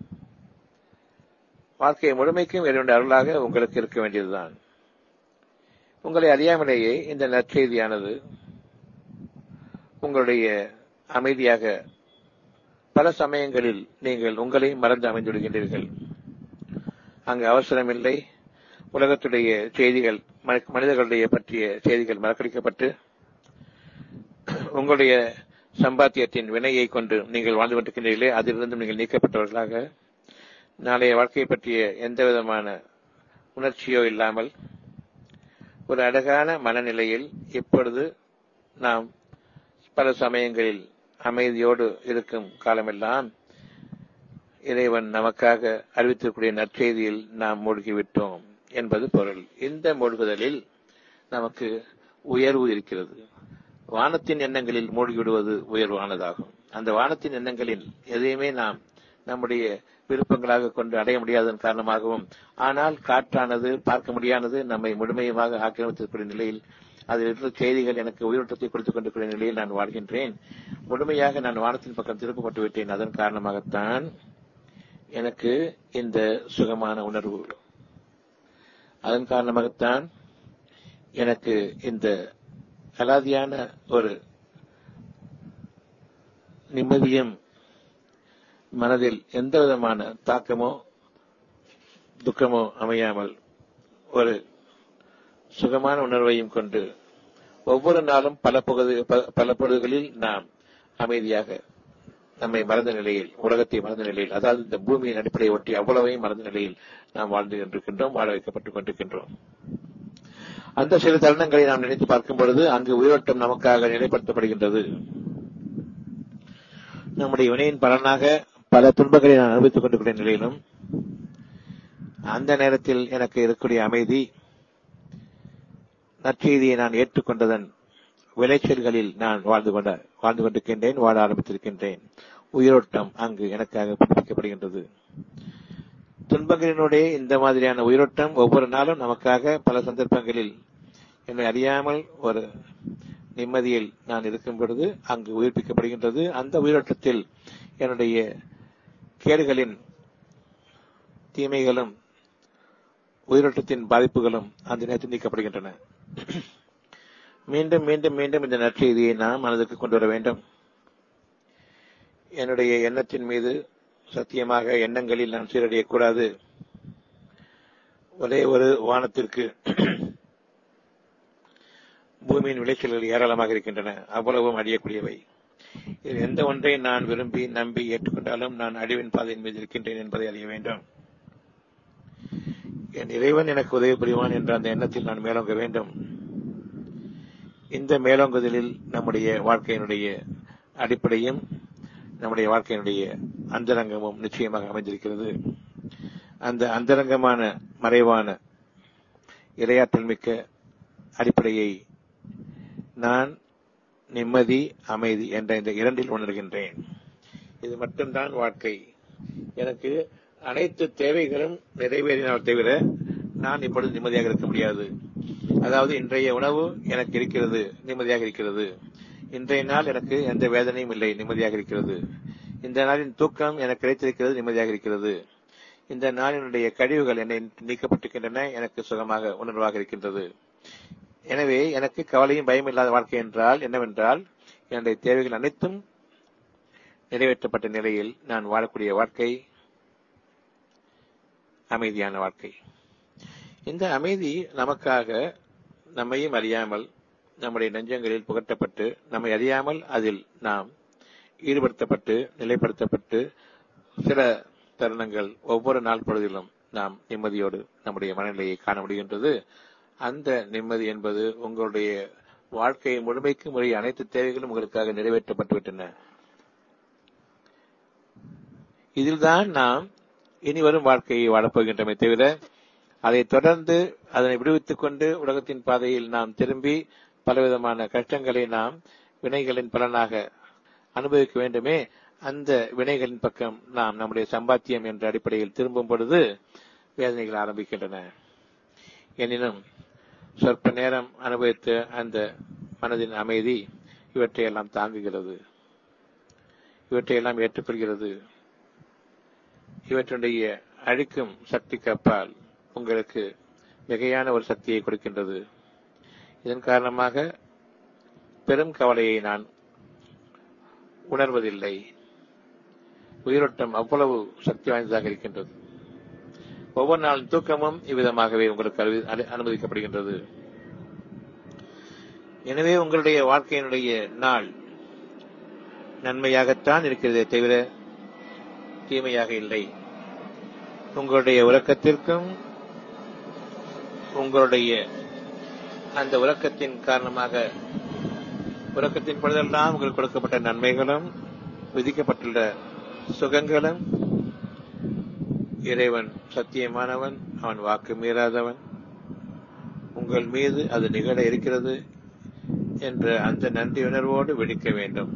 வாழ்க்கை முழுமைக்கும் இறைவனுடைய அருளாக உங்களுக்கு இருக்க வேண்டியதுதான் உங்களை அறியாமலேயே இந்த நற்செய்தியானது உங்களுடைய அமைதியாக பல சமயங்களில் நீங்கள் உங்களை மறந்து அமைந்துவிடுகின்றீர்கள் அங்கு அவசரமில்லை உலகத்துடைய செய்திகள் மனிதர்களுடைய பற்றிய செய்திகள் மறக்கடிக்கப்பட்டு உங்களுடைய சம்பாத்தியத்தின் வினையை கொண்டு நீங்கள் வாழ்ந்து கொண்டிருக்கின்றீர்களே அதிலிருந்து நீங்கள் நீக்கப்பட்டவர்களாக நாளைய வாழ்க்கையை பற்றிய எந்த விதமான உணர்ச்சியோ இல்லாமல் ஒரு அழகான மனநிலையில் இப்பொழுது நாம் பல சமயங்களில் அமைதியோடு இருக்கும் காலமெல்லாம் இறைவன் நமக்காக அறிவித்திருக்கூடிய நற்செய்தியில் நாம் மூழ்கிவிட்டோம் என்பது பொருள் இந்த மூழ்குதலில் நமக்கு உயர்வு இருக்கிறது வானத்தின் எண்ணங்களில் மூழ்கிவிடுவது உயர்வானதாகும் அந்த வானத்தின் எண்ணங்களில் எதையுமே நாம் நம்முடைய விருப்பங்களாக கொண்டு அடைய முடியாததன் காரணமாகவும் ஆனால் காற்றானது பார்க்க முடியாதது நம்மை முழுமையமாக ஆக்கிரமித்திருக்கிற நிலையில் அதில் இருக்கிற செய்திகள் எனக்கு உயிரோட்டத்தை கொடுத்துக் கொண்டிருக்கிற நிலையில் நான் வாழ்கின்றேன் முழுமையாக நான் வானத்தின் பக்கம் திருப்பப்பட்டு விட்டேன் அதன் காரணமாகத்தான் எனக்கு இந்த சுகமான உணர்வு அதன் காரணமாகத்தான் எனக்கு இந்த அலாதியான ஒரு நிம்மதியும் மனதில் எந்த விதமான தாக்கமோ துக்கமோ அமையாமல் ஒரு சுகமான உணர்வையும் கொண்டு ஒவ்வொரு நாளும் பல பகுதி பல பொழுதுகளில் நாம் அமைதியாக நம்மை மறந்த நிலையில் உலகத்தை மறந்த நிலையில் அதாவது இந்த பூமியின் அடிப்படையை ஒட்டி அவ்வளவையும் மறந்த நிலையில் நாம் வாழ்ந்து கொண்டிருக்கின்றோம் வாழ வைக்கப்பட்டுக் கொண்டிருக்கின்றோம் அந்த சில தருணங்களை நாம் நினைத்து பார்க்கும் பொழுது அங்கு உயிரோட்டம் நமக்காக நிலைப்படுத்தப்படுகின்றது நம்முடைய வினையின் பலனாக பல துன்பங்களை நான் அனுபவித்துக் கொண்டிருக்கிற நிலையிலும் அந்த நேரத்தில் எனக்கு இருக்கக்கூடிய அமைதி நற்செய்தியை நான் ஏற்றுக்கொண்டதன் விளைச்சல்களில் நான் வாழ்ந்து கொண்ட வாழ்ந்து கொண்டிருக்கின்றேன் வாழ ஆரம்பித்திருக்கின்றேன் உயிரோட்டம் அங்கு எனக்காக புதுப்பிக்கப்படுகின்றது துன்பங்களினுடைய இந்த மாதிரியான உயிரோட்டம் ஒவ்வொரு நாளும் நமக்காக பல சந்தர்ப்பங்களில் என்னை அறியாமல் ஒரு நிம்மதியில் நான் இருக்கும் பொழுது அங்கு உயிர்ப்பிக்கப்படுகின்றது அந்த உயிரோட்டத்தில் என்னுடைய கேடுகளின் தீமைகளும் உயிரோட்டத்தின் பாதிப்புகளும் அந்த நேரத்தில் நீக்கப்படுகின்றன மீண்டும் மீண்டும் மீண்டும் இந்த நற்செய்தியை நாம் மனதுக்கு கொண்டு வர வேண்டும் என்னுடைய எண்ணத்தின் மீது சத்தியமாக எண்ணங்களில் நான் சீரடையக்கூடாது ஒரே ஒரு வானத்திற்கு பூமியின் விளைச்சல்கள் ஏராளமாக இருக்கின்றன அவ்வளவும் அழியக்கூடியவை இது எந்த ஒன்றை நான் விரும்பி நம்பி ஏற்றுக்கொண்டாலும் நான் அழிவின் பாதையின் மீது இருக்கின்றேன் என்பதை அறிய வேண்டும் என் இறைவன் எனக்கு உதவி புரிவான் என்ற அந்த எண்ணத்தில் நான் மேலோங்க வேண்டும் இந்த மேலோங்குதலில் நம்முடைய வாழ்க்கையினுடைய அடிப்படையும் நம்முடைய வாழ்க்கையினுடைய அந்தரங்கமும் நிச்சயமாக அமைந்திருக்கிறது அந்த அந்தரங்கமான மறைவான இரையாற்றல் மிக்க அடிப்படையை நான் நிம்மதி அமைதி என்ற இந்த இரண்டில் உணர்கின்றேன் இது மட்டும்தான் வாழ்க்கை எனக்கு அனைத்து தேவைகளும் நிறைவேறினால் தவிர நான் இப்பொழுது நிம்மதியாக இருக்க முடியாது அதாவது இன்றைய உணவு எனக்கு இருக்கிறது நிம்மதியாக இருக்கிறது இன்றைய நாள் எனக்கு எந்த வேதனையும் இல்லை நிம்மதியாக இருக்கிறது இந்த நாளின் தூக்கம் எனக்கு கிடைத்திருக்கிறது நிம்மதியாக இருக்கிறது இந்த நாளினுடைய கழிவுகள் என்னை நீக்கப்பட்டிருக்கின்றன எனக்கு சுகமாக உணர்வாக இருக்கின்றது எனவே எனக்கு கவலையும் பயம் இல்லாத வாழ்க்கை என்றால் என்னவென்றால் என்னுடைய தேவைகள் அனைத்தும் நிறைவேற்றப்பட்ட நிலையில் நான் வாழக்கூடிய வாழ்க்கை அமைதியான வாழ்க்கை இந்த அமைதி நமக்காக நம்மையும் அறியாமல் நம்முடைய நெஞ்சங்களில் புகட்டப்பட்டு நம்மை அறியாமல் அதில் நாம் ஈடுபடுத்தப்பட்டு நிலைப்படுத்தப்பட்டு சில தருணங்கள் ஒவ்வொரு நாள் பொழுதிலும் நாம் நிம்மதியோடு நம்முடைய மனநிலையை காண முடிகின்றது அந்த நிம்மதி என்பது உங்களுடைய வாழ்க்கையை முழுமைக்கு முறைய அனைத்து தேவைகளும் உங்களுக்காக நிறைவேற்றப்பட்டுவிட்டன இதில்தான் நாம் இனி வரும் வாழ்க்கையை வாழப்போகின்றமே தவிர அதை தொடர்ந்து அதனை விடுவித்துக் கொண்டு உலகத்தின் பாதையில் நாம் திரும்பி பலவிதமான கஷ்டங்களை நாம் வினைகளின் பலனாக அனுபவிக்க வேண்டுமே அந்த வினைகளின் பக்கம் நாம் நம்முடைய சம்பாத்தியம் என்ற அடிப்படையில் திரும்பும் பொழுது வேதனைகள் ஆரம்பிக்கின்றன எனினும் சொற்ப நேரம் அனுபவித்த அந்த மனதின் அமைதி இவற்றையெல்லாம் தாங்குகிறது இவற்றையெல்லாம் ஏற்றுக்கொள்கிறது இவற்றுடைய அழிக்கும் சக்திக்கு அப்பால் உங்களுக்கு மிகையான ஒரு சக்தியை கொடுக்கின்றது இதன் காரணமாக பெரும் கவலையை நான் உணர்வதில்லை உயிரோட்டம் அவ்வளவு சக்தி வாய்ந்ததாக இருக்கின்றது ஒவ்வொரு நாள் தூக்கமும் இவ்விதமாகவே உங்களுக்கு அனுமதிக்கப்படுகின்றது எனவே உங்களுடைய வாழ்க்கையினுடைய நாள் நன்மையாகத்தான் இருக்கிறதே தவிர தீமையாக இல்லை உங்களுடைய உறக்கத்திற்கும் உங்களுடைய அந்த உறக்கத்தின் காரணமாக உறக்கத்தின் பொழுதெல்லாம் உங்களுக்கு கொடுக்கப்பட்ட நன்மைகளும் விதிக்கப்பட்டுள்ள சுகங்களும் இறைவன் சத்தியமானவன் அவன் வாக்கு மீறாதவன் உங்கள் மீது அது நிகழ இருக்கிறது என்ற அந்த நன்றி உணர்வோடு வெடிக்க வேண்டும்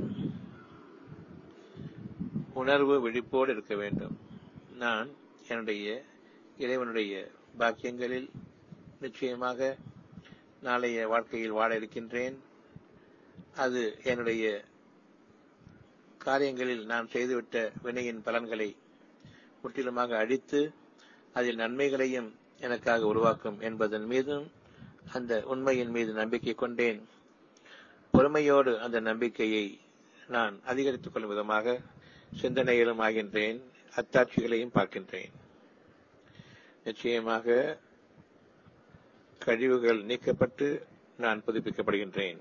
உணர்வு விழிப்போடு இருக்க வேண்டும் நான் என்னுடைய இறைவனுடைய பாக்கியங்களில் நிச்சயமாக நாளைய வாழ்க்கையில் வாழ இருக்கின்றேன் அது என்னுடைய காரியங்களில் நான் செய்துவிட்ட வினையின் பலன்களை முற்றிலுமாக அழித்து அதில் நன்மைகளையும் எனக்காக உருவாக்கும் என்பதன் மீதும் அந்த உண்மையின் மீது நம்பிக்கை கொண்டேன் பொறுமையோடு அந்த நம்பிக்கையை நான் அதிகரித்துக் கொள்ளும் விதமாக சிந்தனையிலும் ஆகின்றேன் அத்தாட்சிகளையும் பார்க்கின்றேன் நிச்சயமாக கழிவுகள் நீக்கப்பட்டு நான் புதுப்பிக்கப்படுகின்றேன்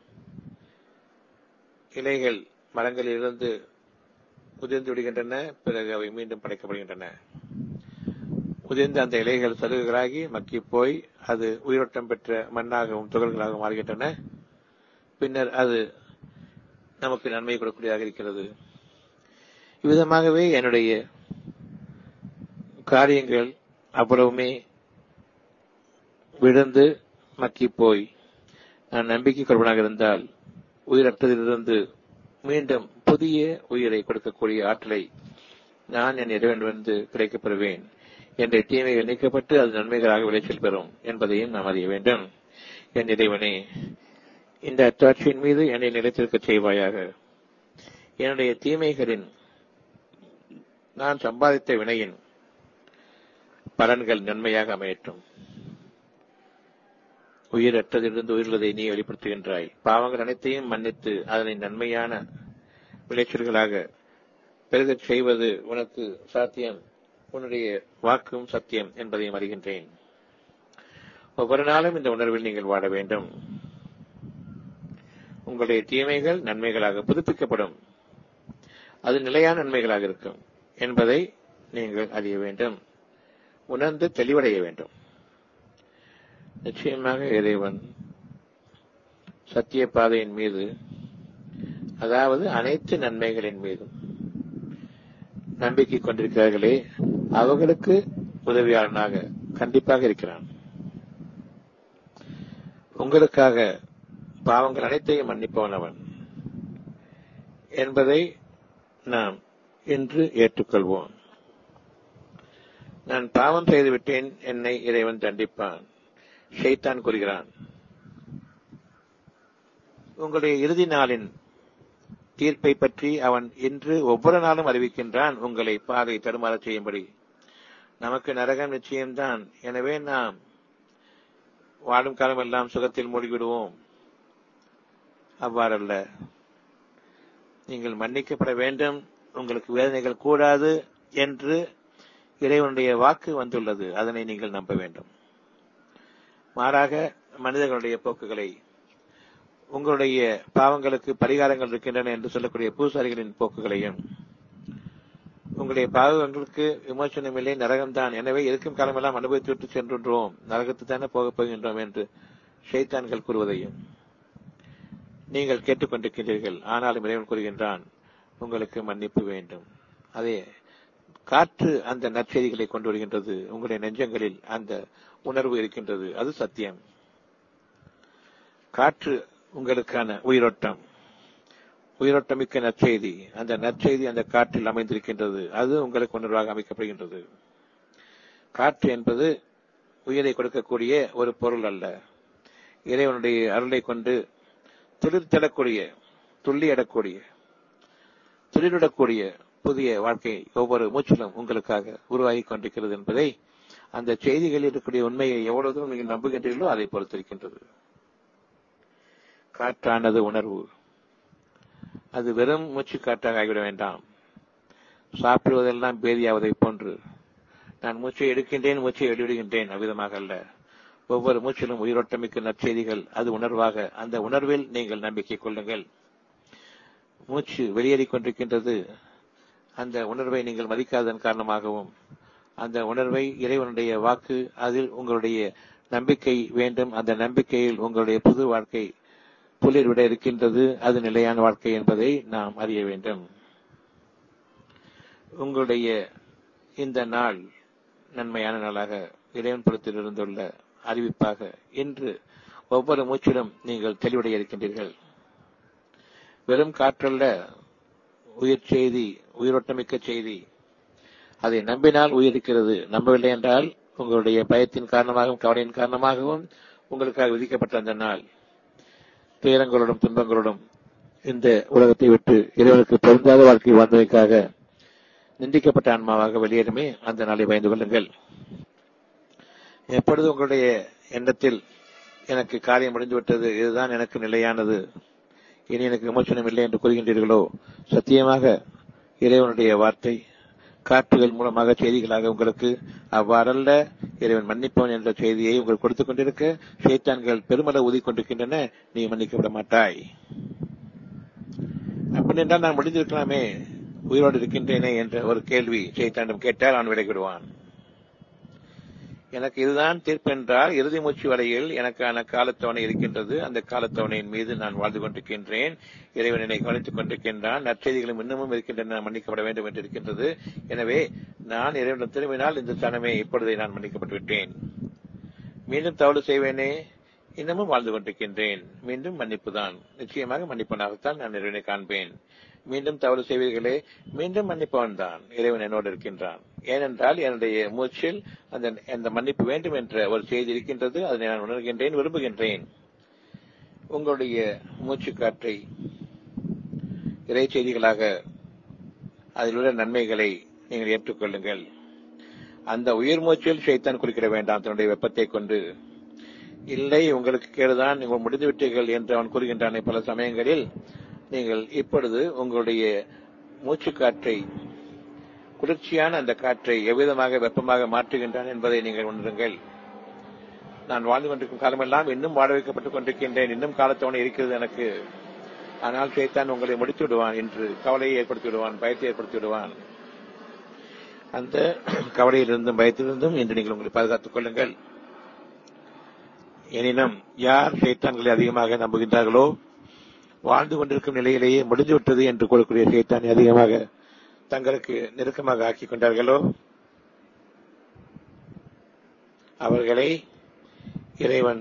இலைகள் மரங்களிலிருந்து உதிர்ந்து விடுகின்றன பிறகு அவை மீண்டும் படைக்கப்படுகின்றன உதிர்ந்த அந்த இலைகள் சருகுகளாகி மக்கி போய் அது உயிரோட்டம் பெற்ற மண்ணாகவும் துகள்களாகவும் மாறுகின்றன பின்னர் அது நமக்கு நன்மை கொடுக்கக்கூடியதாக இருக்கிறது இவ்விதமாகவே என்னுடைய காரியங்கள் அவ்வளவுமே விழுந்து மக்கி போய் நான் நம்பிக்கை கொள்வனாக இருந்தால் உயிரற்றதிலிருந்து மீண்டும் புதிய உயிரை கொடுக்கக்கூடிய ஆற்றலை நான் என் இறைவனிலிருந்து கிடைக்கப் பெறுவேன் என்ற தீமைகள் நீக்கப்பட்டு அது நன்மைகளாக விளைச்சல் பெறும் என்பதையும் நாம் அறிய வேண்டும் என் இறைவனே இந்த அத்தாட்சியின் மீது என்னை நிலைத்திருக்கச் செய்வாயாக என்னுடைய தீமைகளின் நான் சம்பாதித்த வினையின் பலன்கள் நன்மையாக அமையட்டும் உயிரற்றதிலிருந்து உயிர்களை நீ வெளிப்படுத்துகின்றாய் பாவங்கள் அனைத்தையும் மன்னித்து அதனை நன்மையான விளைச்சல்களாக பெருகச் செய்வது உனக்கு சாத்தியம் உன்னுடைய வாக்கும் சத்தியம் என்பதையும் அறிகின்றேன் ஒவ்வொரு நாளும் இந்த உணர்வில் நீங்கள் வாழ வேண்டும் உங்களுடைய தீமைகள் நன்மைகளாக புதுப்பிக்கப்படும் அது நிலையான நன்மைகளாக இருக்கும் என்பதை நீங்கள் அறிய வேண்டும் உணர்ந்து தெளிவடைய வேண்டும் நிச்சயமாக இறைவன் சத்திய பாதையின் மீது அதாவது அனைத்து நன்மைகளின் மீதும் நம்பிக்கை கொண்டிருக்கிறார்களே அவர்களுக்கு உதவியாளனாக கண்டிப்பாக இருக்கிறான் உங்களுக்காக பாவங்கள் அனைத்தையும் மன்னிப்பவன் அவன் என்பதை நாம் இன்று ஏற்றுக்கொள்வோம் நான் பாவம் செய்துவிட்டேன் என்னை இறைவன் தண்டிப்பான் ஷைத்தான் கூறுகிறான் உங்களுடைய இறுதி நாளின் தீர்ப்பை பற்றி அவன் இன்று ஒவ்வொரு நாளும் அறிவிக்கின்றான் உங்களை பாதை தருமாறச் செய்யும்படி நமக்கு நரகம் நிச்சயம்தான் எனவே நாம் வாழும் காலமெல்லாம் சுகத்தில் மூழ்கிவிடுவோம் அவ்வாறல்ல நீங்கள் மன்னிக்கப்பட வேண்டும் உங்களுக்கு வேதனைகள் கூடாது என்று இறைவனுடைய வாக்கு வந்துள்ளது அதனை நீங்கள் நம்ப வேண்டும் மாறாக மனிதர்களுடைய போக்குகளை உங்களுடைய பாவங்களுக்கு பரிகாரங்கள் இருக்கின்றன என்று சொல்லக்கூடிய பூசாரிகளின் போக்குகளையும் உங்களுடைய பாவங்களுக்கு விமோசனம் இல்லை நரகம்தான் எனவே இருக்கும் காலமெல்லாம் அனுபவித்து விட்டு சென்றுன்றோம் நரகத்து தானே போகப் போகின்றோம் என்று ஷைத்தான்கள் கூறுவதையும் நீங்கள் கேட்டுக்கொண்டிருக்கின்றீர்கள் ஆனாலும் இறைவன் கூறுகின்றான் உங்களுக்கு மன்னிப்பு வேண்டும் அதே காற்று அந்த நற்செய்திகளை கொண்டு வருகின்றது உங்களுடைய நெஞ்சங்களில் அந்த உணர்வு இருக்கின்றது அது சத்தியம் காற்று உங்களுக்கான உயிரோட்டம் உயிரோட்டமிக்க நற்செய்தி அந்த நற்செய்தி அந்த காற்றில் அமைந்திருக்கின்றது அது உங்களுக்கு உணர்வாக அமைக்கப்படுகின்றது காற்று என்பது உயிரை கொடுக்கக்கூடிய ஒரு பொருள் அல்ல இறைவனுடைய அருளை கொண்டு துளிர்த்தெழக்கூடிய துள்ளியிடக்கூடிய துளிரிடக்கூடிய புதிய வாழ்க்கை ஒவ்வொரு மூச்சிலும் உங்களுக்காக உருவாகி கொண்டிருக்கிறது என்பதை அந்த செய்திகளில் இருக்கக்கூடிய உண்மையை எவ்வளவு தூரம் நீங்கள் நம்புகின்றீர்களோ அதை பொறுத்திருக்கின்றது காற்றானது உணர்வு அது வெறும் மூச்சு காற்றாக ஆகிவிட வேண்டாம் சாப்பிடுவதெல்லாம் பேதியாவதை போன்று நான் மூச்சை எடுக்கின்றேன் மூச்சை வெளியிடுகின்றேன் அவ்விதமாக அல்ல ஒவ்வொரு மூச்சிலும் உயிரோட்டமிக்க நற்செய்திகள் அது உணர்வாக அந்த உணர்வில் நீங்கள் நம்பிக்கை கொள்ளுங்கள் மூச்சு வெளியேறிக் கொண்டிருக்கின்றது அந்த உணர்வை நீங்கள் மதிக்காததன் காரணமாகவும் அந்த உணர்வை இறைவனுடைய வாக்கு அதில் உங்களுடைய நம்பிக்கை வேண்டும் அந்த நம்பிக்கையில் உங்களுடைய புது வாழ்க்கை புலிர் விட இருக்கின்றது அது நிலையான வாழ்க்கை என்பதை நாம் அறிய வேண்டும் உங்களுடைய இந்த நாள் நன்மையான நாளாக இறைவன் புறத்தில் இருந்துள்ள அறிவிப்பாக இன்று ஒவ்வொரு மூச்சிலும் நீங்கள் தெளிவடைய இருக்கின்றீர்கள் வெறும் காற்றல்ல உயிர் செய்தி உயிரோட்டமிக்க செய்தி அதை நம்பினால் உயிரிக்கிறது நம்பவில்லை என்றால் உங்களுடைய பயத்தின் காரணமாகவும் கவலையின் காரணமாகவும் உங்களுக்காக விதிக்கப்பட்ட அந்த நாள் துயரங்களோடும் துன்பங்களோடும் இந்த உலகத்தை விட்டு இறைவனுக்கு பொருந்தாத வாழ்க்கை வாழ்ந்ததற்காக நிந்திக்கப்பட்ட ஆன்மாவாக வெளியேறுமே அந்த நாளை பயந்து கொள்ளுங்கள் எப்பொழுது உங்களுடைய எண்ணத்தில் எனக்கு காரியம் முடிந்துவிட்டது இதுதான் எனக்கு நிலையானது இனி எனக்கு விமோசனம் இல்லை என்று கூறுகின்றீர்களோ சத்தியமாக இறைவனுடைய வார்த்தை காற்றுகள் மூலமாக செய்திகளாக உங்களுக்கு அவ்வாறல்ல இறைவன் மன்னிப்பவன் என்ற செய்தியை உங்களுக்கு கொடுத்துக் கொண்டிருக்க சைத்தான்கள் பெருமள ஊதிக்கொண்டிருக்கின்றன நீ மன்னிக்கப்பட மாட்டாய் அப்படி என்றால் நான் முடிந்திருக்கலாமே உயிரோடு இருக்கின்றேனே என்ற ஒரு கேள்வி சைத்தானிடம் கேட்டால் அவன் விடைவிடுவான் எனக்கு இதுதான் தீர்ப்பு என்றால் இறுதி மூச்சு வரையில் எனக்கான காலத்தவணை இருக்கின்றது அந்த காலத்தவணையின் மீது நான் வாழ்ந்து கொண்டிருக்கின்றேன் இறைவன் என்னை கவனித்துக் கொண்டிருக்கின்றான் நற்செய்திகளும் இன்னமும் இருக்கின்றன மன்னிக்கப்பட வேண்டும் என்று இருக்கின்றது எனவே நான் இறைவனிடம் திரும்பினால் இந்த தனமே இப்பொழுதே நான் மன்னிக்கப்பட்டு விட்டேன் மீண்டும் தவறு செய்வேனே இன்னமும் வாழ்ந்து கொண்டிருக்கின்றேன் மீண்டும் மன்னிப்பு தான் நிச்சயமாக மன்னிப்பனாகத்தான் நான் இறைவனை காண்பேன் மீண்டும் தவறு செய்வீர்களே மீண்டும் மன்னிப்பவன் தான் இறைவன் என்னோடு இருக்கின்றான் ஏனென்றால் என்னுடைய மூச்சில் அந்த அந்த மன்னிப்பு வேண்டும் என்ற ஒரு செய்தி இருக்கின்றது அதனை நான் உணர்கின்றேன் விரும்புகின்றேன் உங்களுடைய மூச்சு காற்றை இறை செய்திகளாக அதில் உள்ள நன்மைகளை நீங்கள் ஏற்றுக்கொள்ளுங்கள் அந்த உயிர் மூச்சில் சைத்தான் குறிக்கிட வேண்டாம் தன்னுடைய வெப்பத்தை கொண்டு இல்லை உங்களுக்கு கேடுதான் நீங்கள் முடிந்து விட்டீர்கள் என்று அவன் கூறுகின்றானே பல சமயங்களில் நீங்கள் இப்பொழுது உங்களுடைய மூச்சு காற்றை குளிர்ச்சியான அந்த காற்றை எவ்விதமாக வெப்பமாக மாற்றுகின்றான் என்பதை நீங்கள் உணருங்கள் நான் வாழ்ந்து கொண்டிருக்கும் காலமெல்லாம் இன்னும் வாழ வைக்கப்பட்டுக் கொண்டிருக்கின்றேன் இன்னும் காலத்தவணை இருக்கிறது எனக்கு ஆனால் சைத்தான் உங்களை முடித்து விடுவான் என்று கவலையை ஏற்படுத்தி விடுவான் பயத்தை ஏற்படுத்தி விடுவான் அந்த கவலையிலிருந்தும் பயத்திலிருந்தும் இன்று நீங்கள் உங்களை பாதுகாத்துக் கொள்ளுங்கள் எனினும் யார் சைத்தான்களை அதிகமாக நம்புகின்றார்களோ வாழ்ந்து கொண்டிருக்கும் நிலையிலேயே முடிந்துவிட்டது என்று கூறக்கூடிய சைத்தானை அதிகமாக தங்களுக்கு நெருக்கமாக ஆக்கிக் கொண்டார்களோ அவர்களை இறைவன்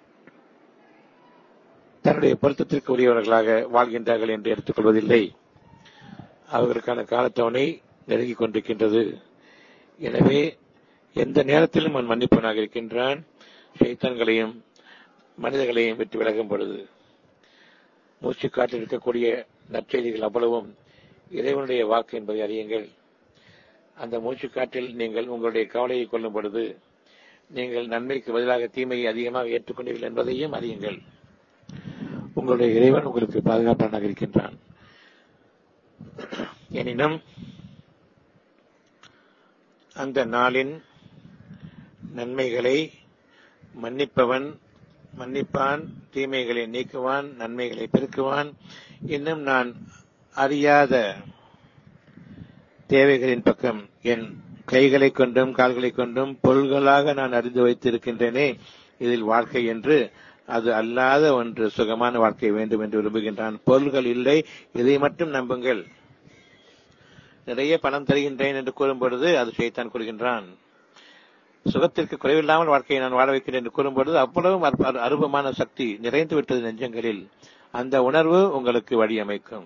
தன்னுடைய பொருத்தத்திற்கு உரியவர்களாக வாழ்கின்றார்கள் என்று எடுத்துக்கொள்வதில்லை அவர்களுக்கான காலத்தவணை நெருங்கிக் கொண்டிருக்கின்றது எனவே எந்த நேரத்திலும் அவன் மன்னிப்பவனாக இருக்கின்றான் சைத்தான்களையும் மனிதர்களையும் விட்டு விலகும் பொழுது மூச்சு காற்றில் இருக்கக்கூடிய நற்செய்திகள் அவ்வளவும் இறைவனுடைய வாக்கு என்பதை அறியுங்கள் அந்த மூச்சு காற்றில் நீங்கள் உங்களுடைய கவலையை கொள்ளும் பொழுது நீங்கள் நன்மைக்கு பதிலாக தீமையை அதிகமாக ஏற்றுக்கொண்டீர்கள் என்பதையும் அறியுங்கள் உங்களுடைய இறைவன் உங்களுக்கு பாதுகாப்பானாக இருக்கின்றான் எனினும் அந்த நாளின் நன்மைகளை மன்னிப்பவன் மன்னிப்பான் தீமைகளை நீக்குவான் நன்மைகளை பெருக்குவான் இன்னும் நான் அறியாத தேவைகளின் பக்கம் என் கைகளை கொண்டும் கால்களை கொண்டும் பொருள்களாக நான் அறிந்து வைத்திருக்கின்றேனே இதில் வாழ்க்கை என்று அது அல்லாத ஒன்று சுகமான வாழ்க்கை வேண்டும் என்று விரும்புகின்றான் பொருள்கள் இல்லை இதை மட்டும் நம்புங்கள் நிறைய பணம் தருகின்றேன் என்று கூறும் பொழுது அது செய்தான் கூறுகின்றான் சுகத்திற்கு குறைவில்லாமல் வாழ்க்கையை நான் வாழ வைக்கிறேன் என்று கூறும்பொழுது அவ்வளவு அருபமான சக்தி நிறைந்து விட்டது நெஞ்சங்களில் அந்த உணர்வு உங்களுக்கு வழியமைக்கும்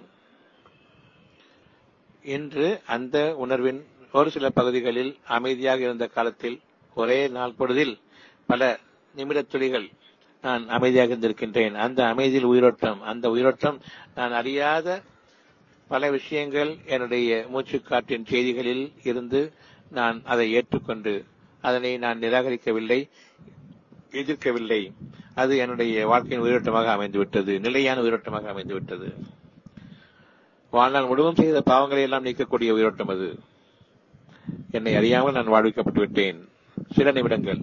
இன்று அந்த உணர்வின் ஒரு சில பகுதிகளில் அமைதியாக இருந்த காலத்தில் ஒரே நாள் பொழுதில் பல நிமிட துளிகள் நான் அமைதியாக இருந்திருக்கின்றேன் அந்த அமைதியில் உயிரோட்டம் அந்த உயிரோட்டம் நான் அறியாத பல விஷயங்கள் என்னுடைய மூச்சுக்காற்றின் செய்திகளில் இருந்து நான் அதை ஏற்றுக்கொண்டு அதனை நான் நிராகரிக்கவில்லை எதிர்க்கவில்லை அது என்னுடைய வாழ்க்கையின் உயிரோட்டமாக அமைந்துவிட்டது நிலையான உயிரோட்டமாக அமைந்துவிட்டது வாழ்நாள் முழுவதும் செய்த பாவங்களை எல்லாம் நீக்கக்கூடிய உயிரோட்டம் அது என்னை அறியாமல் நான் வாழ்விக்கப்பட்டு விட்டேன் சில நிமிடங்கள்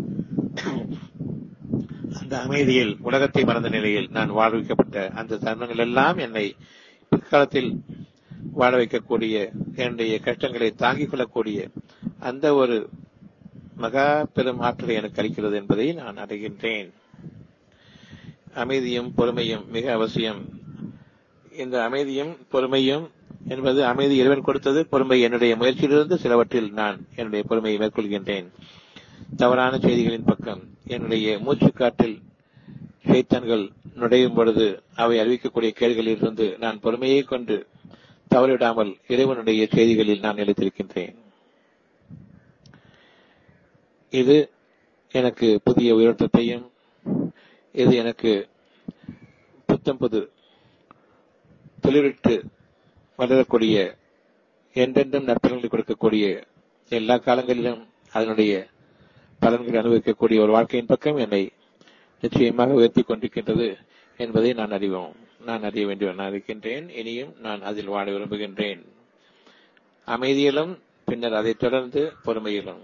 அந்த அமைதியில் உலகத்தை மறந்த நிலையில் நான் வாழ்விக்கப்பட்ட அந்த தருணங்கள் எல்லாம் என்னை பிற்காலத்தில் வாழ வைக்கக்கூடிய என்னுடைய கஷ்டங்களை தாங்கிக் கொள்ளக்கூடிய அந்த ஒரு மகா பெரும் ஆற்றலை எனக்கு அளிக்கிறது என்பதை நான் அடைகின்றேன் அமைதியும் பொறுமையும் மிக அவசியம் இந்த அமைதியும் பொறுமையும் என்பது அமைதி இறைவன் கொடுத்தது பொறுமை என்னுடைய முயற்சியிலிருந்து சிலவற்றில் நான் என்னுடைய பொறுமையை மேற்கொள்கின்றேன் தவறான செய்திகளின் பக்கம் என்னுடைய மூச்சுக்காற்றில் சைத்தான்கள் நுழையும் பொழுது அவை அறிவிக்கக்கூடிய கேள்விகளில் இருந்து நான் பொறுமையை கொண்டு தவறிவிடாமல் இறைவனுடைய செய்திகளில் நான் நிலைத்திருக்கின்றேன் இது எனக்கு புதிய உயிரோட்டத்தையும் இது எனக்கு புத்தம் புது துளிரிட்டு வளரக்கூடிய என்றென்றும் நற்பலன்களை கொடுக்கக்கூடிய எல்லா காலங்களிலும் அதனுடைய பலன்களை அனுபவிக்கக்கூடிய ஒரு வாழ்க்கையின் பக்கம் என்னை நிச்சயமாக உயர்த்தி கொண்டிருக்கின்றது என்பதை நான் அறிவோம் நான் அறிய வேண்டியவன் இருக்கின்றேன் இனியும் நான் அதில் வாழ விரும்புகின்றேன் அமைதியிலும் பின்னர் அதைத் தொடர்ந்து பொறுமையிலும்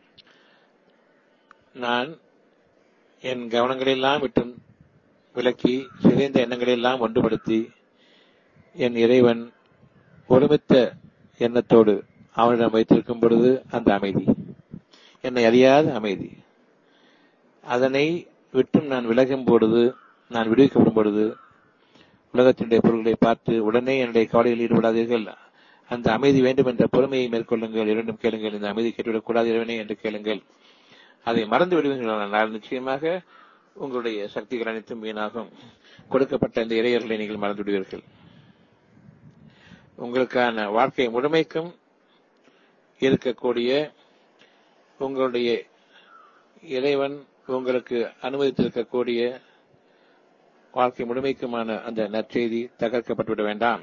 நான் என் கவனங்களெல்லாம் விட்டு விலக்கி சிதைந்த எண்ணங்களெல்லாம் ஒன்றுபடுத்தி என் இறைவன் ஒருமித்த எண்ணத்தோடு அவனிடம் வைத்திருக்கும் பொழுது அந்த அமைதி என்னை அறியாத அமைதி அதனை விட்டும் நான் விலகும் பொழுது நான் விடுவிக்கப்படும் பொழுது உலகத்தினுடைய பொருள்களை பார்த்து உடனே என்னுடைய கவலையில் ஈடுபடாதீர்கள் அந்த அமைதி வேண்டும் என்ற பொறுமையை மேற்கொள்ளுங்கள் இரண்டும் கேளுங்கள் இந்த அமைதி கேட்டுவிடக் கூடாது இறைவனே என்று கேளுங்கள் அதை மறந்து விடுவீர்கள் நிச்சயமாக உங்களுடைய சக்திகள் அனைத்தும் வீணாகும் கொடுக்கப்பட்ட இந்த இறையர்களை நீங்கள் மறந்து விடுவீர்கள் உங்களுக்கான வாழ்க்கை முழுமைக்கும் இருக்கக்கூடிய உங்களுடைய இறைவன் உங்களுக்கு அனுமதித்திருக்கக்கூடிய வாழ்க்கை முழுமைக்குமான அந்த நற்செய்தி தகர்க்கப்பட்டுவிட வேண்டாம்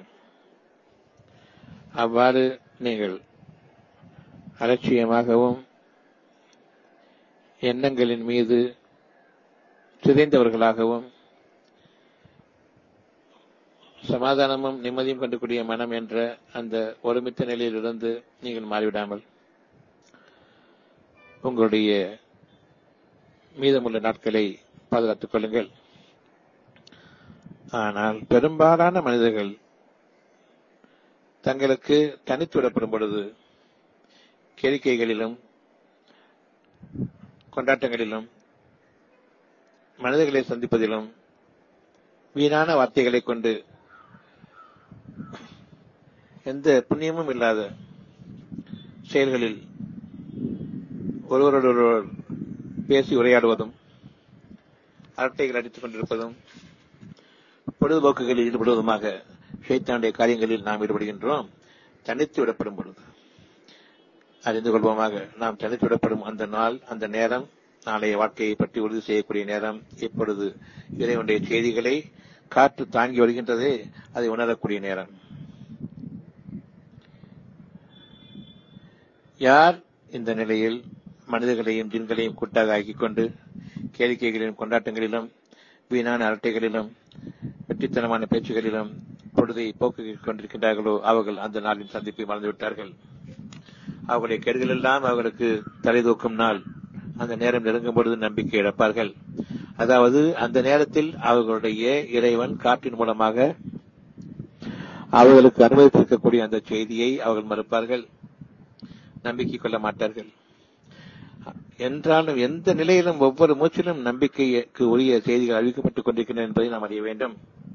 அவ்வாறு நீங்கள் அலட்சியமாகவும் எண்ணங்களின் மீது சிதைந்தவர்களாகவும் சமாதானமும் நிம்மதியும் கண்டுக்கூடிய மனம் என்ற அந்த ஒருமித்த நிலையிலிருந்து நீங்கள் மாறிவிடாமல் உங்களுடைய மீதமுள்ள நாட்களை பாதுகாத்துக் கொள்ளுங்கள் ஆனால் பெரும்பாலான மனிதர்கள் தங்களுக்கு தனித்து விடப்படும் பொழுது கேளிக்கைகளிலும் கொண்டாட்டங்களிலும் மனிதர்களை சந்திப்பதிலும் வீணான வார்த்தைகளை கொண்டு எந்த புண்ணியமும் இல்லாத செயல்களில் ஒருவரோடொருவர் பேசி உரையாடுவதும் அரட்டைகள் அடித்துக் கொண்டிருப்பதும் பொழுதுபோக்குகளில் ஈடுபடுவதுமாக ஷைத்தானுடைய காரியங்களில் நாம் ஈடுபடுகின்றோம் தனித்து விடப்படும் பொழுது அறிந்து கொள்வோமாக நாம் தனித்து விடப்படும் அந்த நாள் அந்த நேரம் நாளைய வாழ்க்கையை பற்றி உறுதி செய்யக்கூடிய நேரம் இப்பொழுது இறைவனுடைய செய்திகளை காற்று தாங்கி வருகின்றதே அதை உணரக்கூடிய நேரம் யார் இந்த நிலையில் மனிதர்களையும் ஜின்களையும் கூட்டாக ஆக்கிக் கொண்டு கேளிக்கைகளிலும் கொண்டாட்டங்களிலும் வீணான அரட்டைகளிலும் வெற்றித்தனமான பேச்சுகளிலும் பொழுதை போக்கிக் கொண்டிருக்கின்றார்களோ அவர்கள் அந்த நாளின் சந்திப்பை மறந்துவிட்டார்கள் அவர்களுடைய கேடுகள் எல்லாம் அவர்களுக்கு தலை தூக்கும் நாள் அந்த நேரம் நெருங்கும் பொழுது நம்பிக்கை இழப்பார்கள் அதாவது அந்த நேரத்தில் அவர்களுடைய இறைவன் காற்றின் மூலமாக அவர்களுக்கு அனுமதித்திருக்கக்கூடிய அந்த செய்தியை அவர்கள் மறுப்பார்கள் நம்பிக்கை கொள்ள மாட்டார்கள் என்றாலும் எந்த நிலையிலும் ஒவ்வொரு மூச்சிலும் நம்பிக்கைக்கு உரிய செய்திகள் அறிவிக்கப்பட்டுக் கொண்டிருக்கின்றன என்பதை நாம் அறிய வேண்டும்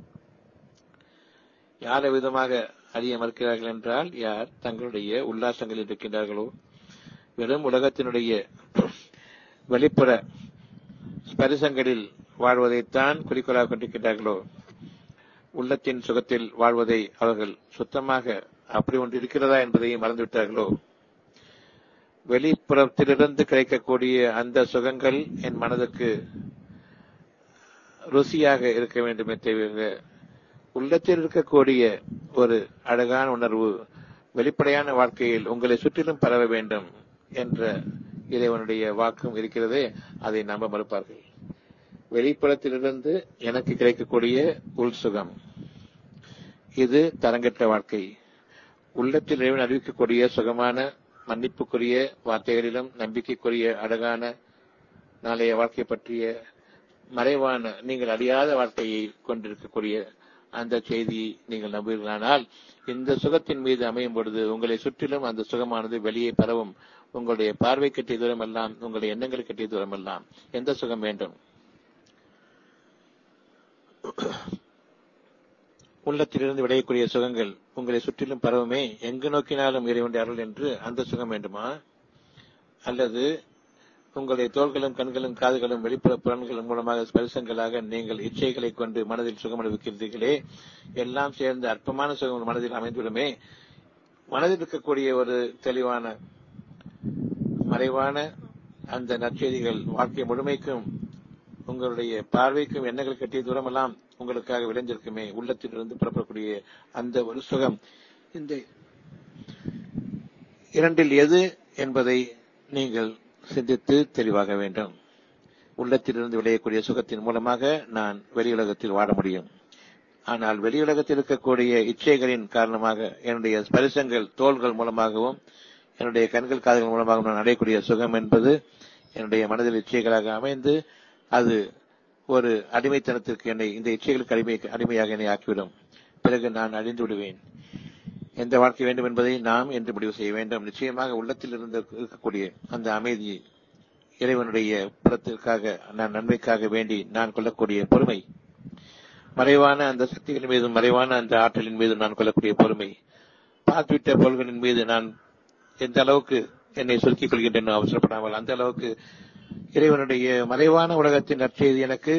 யார் விதமாக அறிய மறுக்கிறார்கள் என்றால் யார் தங்களுடைய உல்லாசங்களில் இருக்கின்றார்களோ வெறும் உலகத்தினுடைய வெளிப்புற ஸ்பரிசங்களில் வாழ்வதைத்தான் குறிக்கோளாக கொண்டிருக்கின்றார்களோ உள்ளத்தின் சுகத்தில் வாழ்வதை அவர்கள் சுத்தமாக அப்படி ஒன்று இருக்கிறதா என்பதை மறந்துவிட்டார்களோ வெளிப்புறத்திலிருந்து கிடைக்கக்கூடிய அந்த சுகங்கள் என் மனதுக்கு ருசியாக இருக்க வேண்டுமே தவிர உள்ளத்தில் இருக்கக்கூடிய ஒரு அழகான உணர்வு வெளிப்படையான வாழ்க்கையில் உங்களை சுற்றிலும் பரவ வேண்டும் என்ற இறைவனுடைய வாக்கும் இருக்கிறதே அதை நம்ப மறுப்பார்கள் வெளிப்புறத்திலிருந்து எனக்கு கிடைக்கக்கூடிய உள் சுகம் இது தரங்கற்ற வாழ்க்கை உள்ளத்தில் இறைவன் அறிவிக்கக்கூடிய சுகமான மன்னிப்புக்குரிய வார்த்தைகளிலும் நம்பிக்கைக்குரிய அழகான நாளைய வாழ்க்கை பற்றிய மறைவான நீங்கள் அறியாத வாழ்க்கையை கொண்டிருக்கக்கூடிய அந்த செய்தியை நீங்கள் நம்புகிறீர்களானால் இந்த சுகத்தின் மீது அமையும் பொழுது உங்களை சுற்றிலும் அந்த சுகமானது வெளியே பரவும் உங்களுடைய பார்வை கட்டிய தூரம் எல்லாம் உங்களுடைய எண்ணங்கள் கட்டிய தூரம் எல்லாம் எந்த சுகம் வேண்டும் உள்ளத்திலிருந்து விளையக்கூடிய சுகங்கள் உங்களை சுற்றிலும் பரவுமே எங்கு நோக்கினாலும் இறைவனுடைய அருள் என்று அந்த சுகம் வேண்டுமா அல்லது உங்களுடைய தோள்களும் கண்களும் காதுகளும் வெளிப்புற புலன்களும் மூலமாக ஸ்பரிசங்களாக நீங்கள் இச்சைகளை கொண்டு மனதில் சுகம் அனுபவிக்கிறீர்களே எல்லாம் சேர்ந்து அற்பமான சுகம் மனதில் அமைந்துவிடுமே மனதில் இருக்கக்கூடிய ஒரு தெளிவான மறைவான அந்த நற்செய்திகள் வாழ்க்கை முழுமைக்கும் உங்களுடைய பார்வைக்கும் எண்ணங்கள் கட்டிய தூரமெல்லாம் உங்களுக்காக விளைஞ்சிருக்குமே உள்ளத்திலிருந்து புறப்படக்கூடிய அந்த ஒரு சுகம் இந்த இரண்டில் எது என்பதை நீங்கள் சிந்தித்து தெளிவாக வேண்டும் உள்ளத்திலிருந்து விளையக்கூடிய சுகத்தின் மூலமாக நான் வெளியுலகத்தில் வாழ முடியும் ஆனால் வெளியுலகத்தில் இருக்கக்கூடிய இச்சைகளின் காரணமாக என்னுடைய ஸ்பரிசங்கள் தோள்கள் மூலமாகவும் என்னுடைய கண்கள் காதுகள் மூலமாகவும் நான் அடையக்கூடிய சுகம் என்பது என்னுடைய மனதில் இச்சைகளாக அமைந்து அது ஒரு அடிமைத்தனத்திற்கு என்னை இந்த இச்சைகளுக்கு அடிமை அடிமையாக என்னை ஆக்கிவிடும் பிறகு நான் அழிந்து விடுவேன் எந்த வாழ்க்கை வேண்டும் என்பதை நாம் என்று முடிவு செய்ய வேண்டும் நிச்சயமாக உள்ளத்தில் இருந்து இருக்கக்கூடிய அந்த அமைதி இறைவனுடைய புறத்திற்காக நான் நன்மைக்காக வேண்டி நான் கொள்ளக்கூடிய பொறுமை மறைவான அந்த சக்திகளின் மீதும் மறைவான அந்த ஆற்றலின் மீதும் நான் கொள்ளக்கூடிய பொறுமை பார்த்துவிட்ட பொருள்களின் மீது நான் எந்த அளவுக்கு என்னை சுருக்கிக் கொள்கின்றேன் அவசரப்படாமல் அந்த அளவுக்கு இறைவனுடைய மறைவான உலகத்தின் நற்செய்தி எனக்கு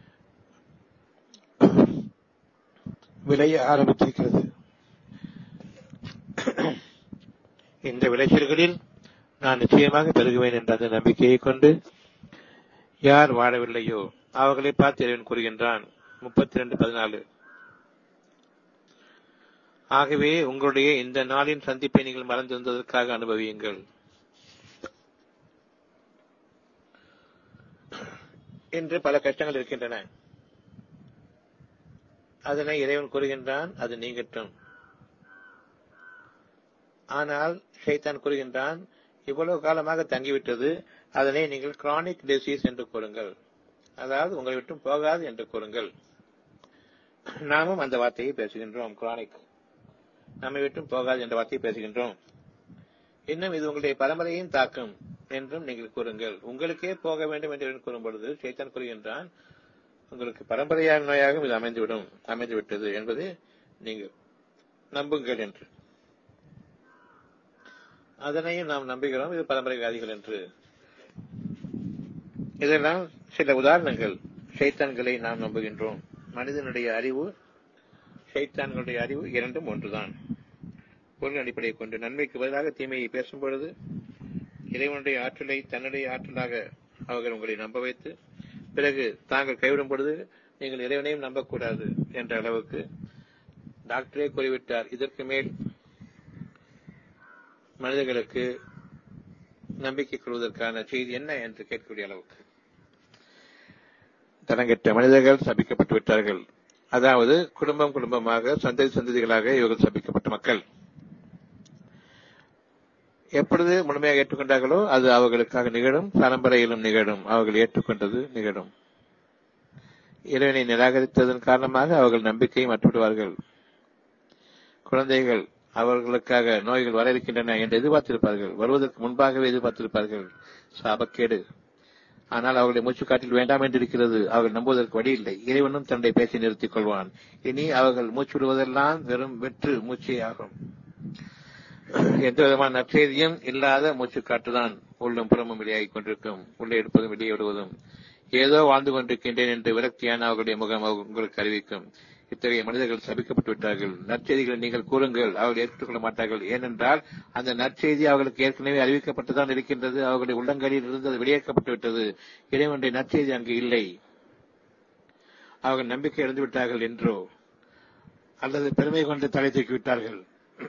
விளைய ஆரம்பித்திருக்கிறது இந்த விளைச்சல்களில் நான் நிச்சயமாக பெருகுவேன் என்ற அந்த நம்பிக்கையை கொண்டு யார் வாழவில்லையோ அவர்களை பார்த்து இறைவன் கூறுகின்றான் முப்பத்தி ரெண்டு பதினாலு ஆகவே உங்களுடைய இந்த நாளின் சந்திப்பை நீங்கள் மறந்திருந்ததற்காக அனுபவியுங்கள் என்று பல கஷ்டங்கள் இருக்கின்றன அதனை இறைவன் கூறுகின்றான் அது நீங்கட்டும் ஆனால் ஷைத்தான் கூறுகின்றான் இவ்வளவு காலமாக தங்கிவிட்டது அதனை நீங்கள் கிரானிக் டிசீஸ் என்று கூறுங்கள் அதாவது உங்களை விட்டும் போகாது என்று கூறுங்கள் நாமும் அந்த வார்த்தையை பேசுகின்றோம் கிரானிக் நம்மை விட்டும் போகாது என்ற வார்த்தையை பேசுகின்றோம் இன்னும் இது உங்களுடைய பரம்பரையும் தாக்கும் என்றும் நீங்கள் கூறுங்கள் உங்களுக்கே போக வேண்டும் என்று கூறும் பொழுது சேத்தன் கூறுகின்றான் உங்களுக்கு பரம்பரையான நோயாகவும் இது அமைந்துவிடும் அமைந்துவிட்டது என்பது நீங்கள் நம்புங்கள் என்று அதனையும் நாம் நம்புகிறோம் இது பரம்பரை வியாதிகள் என்று இதெல்லாம் சில உதாரணங்கள் ஷைத்தான்களை நாம் நம்புகின்றோம் மனிதனுடைய அறிவு ஷைத்தான்களுடைய அறிவு இரண்டும் ஒன்றுதான் பொருள் அடிப்படையை கொண்டு நன்மைக்கு பதிலாக தீமையை பேசும் பொழுது இறைவனுடைய ஆற்றலை தன்னுடைய ஆற்றலாக அவர்கள் உங்களை நம்ப வைத்து பிறகு தாங்கள் கைவிடும் பொழுது நீங்கள் இறைவனையும் நம்பக்கூடாது என்ற அளவுக்கு டாக்டரே கூறிவிட்டார் இதற்கு மேல் மனிதர்களுக்கு நம்பிக்கை கொள்வதற்கான செய்தி என்ன என்று கேட்கக்கூடிய அளவுக்கு தரங்கெட்ட மனிதர்கள் சபிக்கப்பட்டு விட்டார்கள் அதாவது குடும்பம் குடும்பமாக சந்ததி சந்ததிகளாக இவர்கள் சபிக்கப்பட்ட மக்கள் எப்பொழுது முழுமையாக ஏற்றுக்கொண்டார்களோ அது அவர்களுக்காக நிகழும் பரம்பரையிலும் நிகழும் அவர்கள் ஏற்றுக்கொண்டது நிகழும் இறைவனை நிராகரித்ததன் காரணமாக அவர்கள் நம்பிக்கையை மற்றுவிடுவார்கள் குழந்தைகள் அவர்களுக்காக நோய்கள் வர இருக்கின்றன என்று எதிர்பார்த்திருப்பார்கள் வருவதற்கு முன்பாகவே எதிர்பார்த்திருப்பார்கள் சாபக்கேடு ஆனால் அவர்களை மூச்சுக்காட்டில் வேண்டாம் என்று இருக்கிறது அவர்கள் நம்புவதற்கு வழி இல்லை இறைவனும் தன்னுடைய பேச்சை நிறுத்திக் கொள்வான் இனி அவர்கள் மூச்சு விடுவதெல்லாம் வெறும் வெற்று மூச்சே ஆகும் எந்த விதமான நற்செய்தியும் இல்லாத மூச்சுக்காட்டுதான் உள்ளும் புறமும் வெளியாகிக் கொண்டிருக்கும் உள்ளே எடுப்பதும் வெளியே விடுவதும் ஏதோ வாழ்ந்து கொண்டிருக்கின்றேன் என்று விரக்தியான அவர்களுடைய முகம் உங்களுக்கு அறிவிக்கும் இத்தகைய மனிதர்கள் சபிக்கப்பட்டு விட்டார்கள் நற்செய்திகளை நீங்கள் கூறுங்கள் அவர்கள் ஏற்றுக்கொள்ள மாட்டார்கள் ஏனென்றால் அந்த நற்செய்தி அவர்களுக்கு ஏற்கனவே அறிவிக்கப்பட்டுதான் இருக்கின்றது அவர்களுடைய உள்ளங்களில் இருந்து அது வெளியேற்கப்பட்டு விட்டது இறைவனுடைய நற்செய்தி அங்கு இல்லை அவர்கள் நம்பிக்கை இழந்து விட்டார்கள் என்றோ அல்லது பெருமை கொண்டு தலை தூக்கி விட்டார்கள்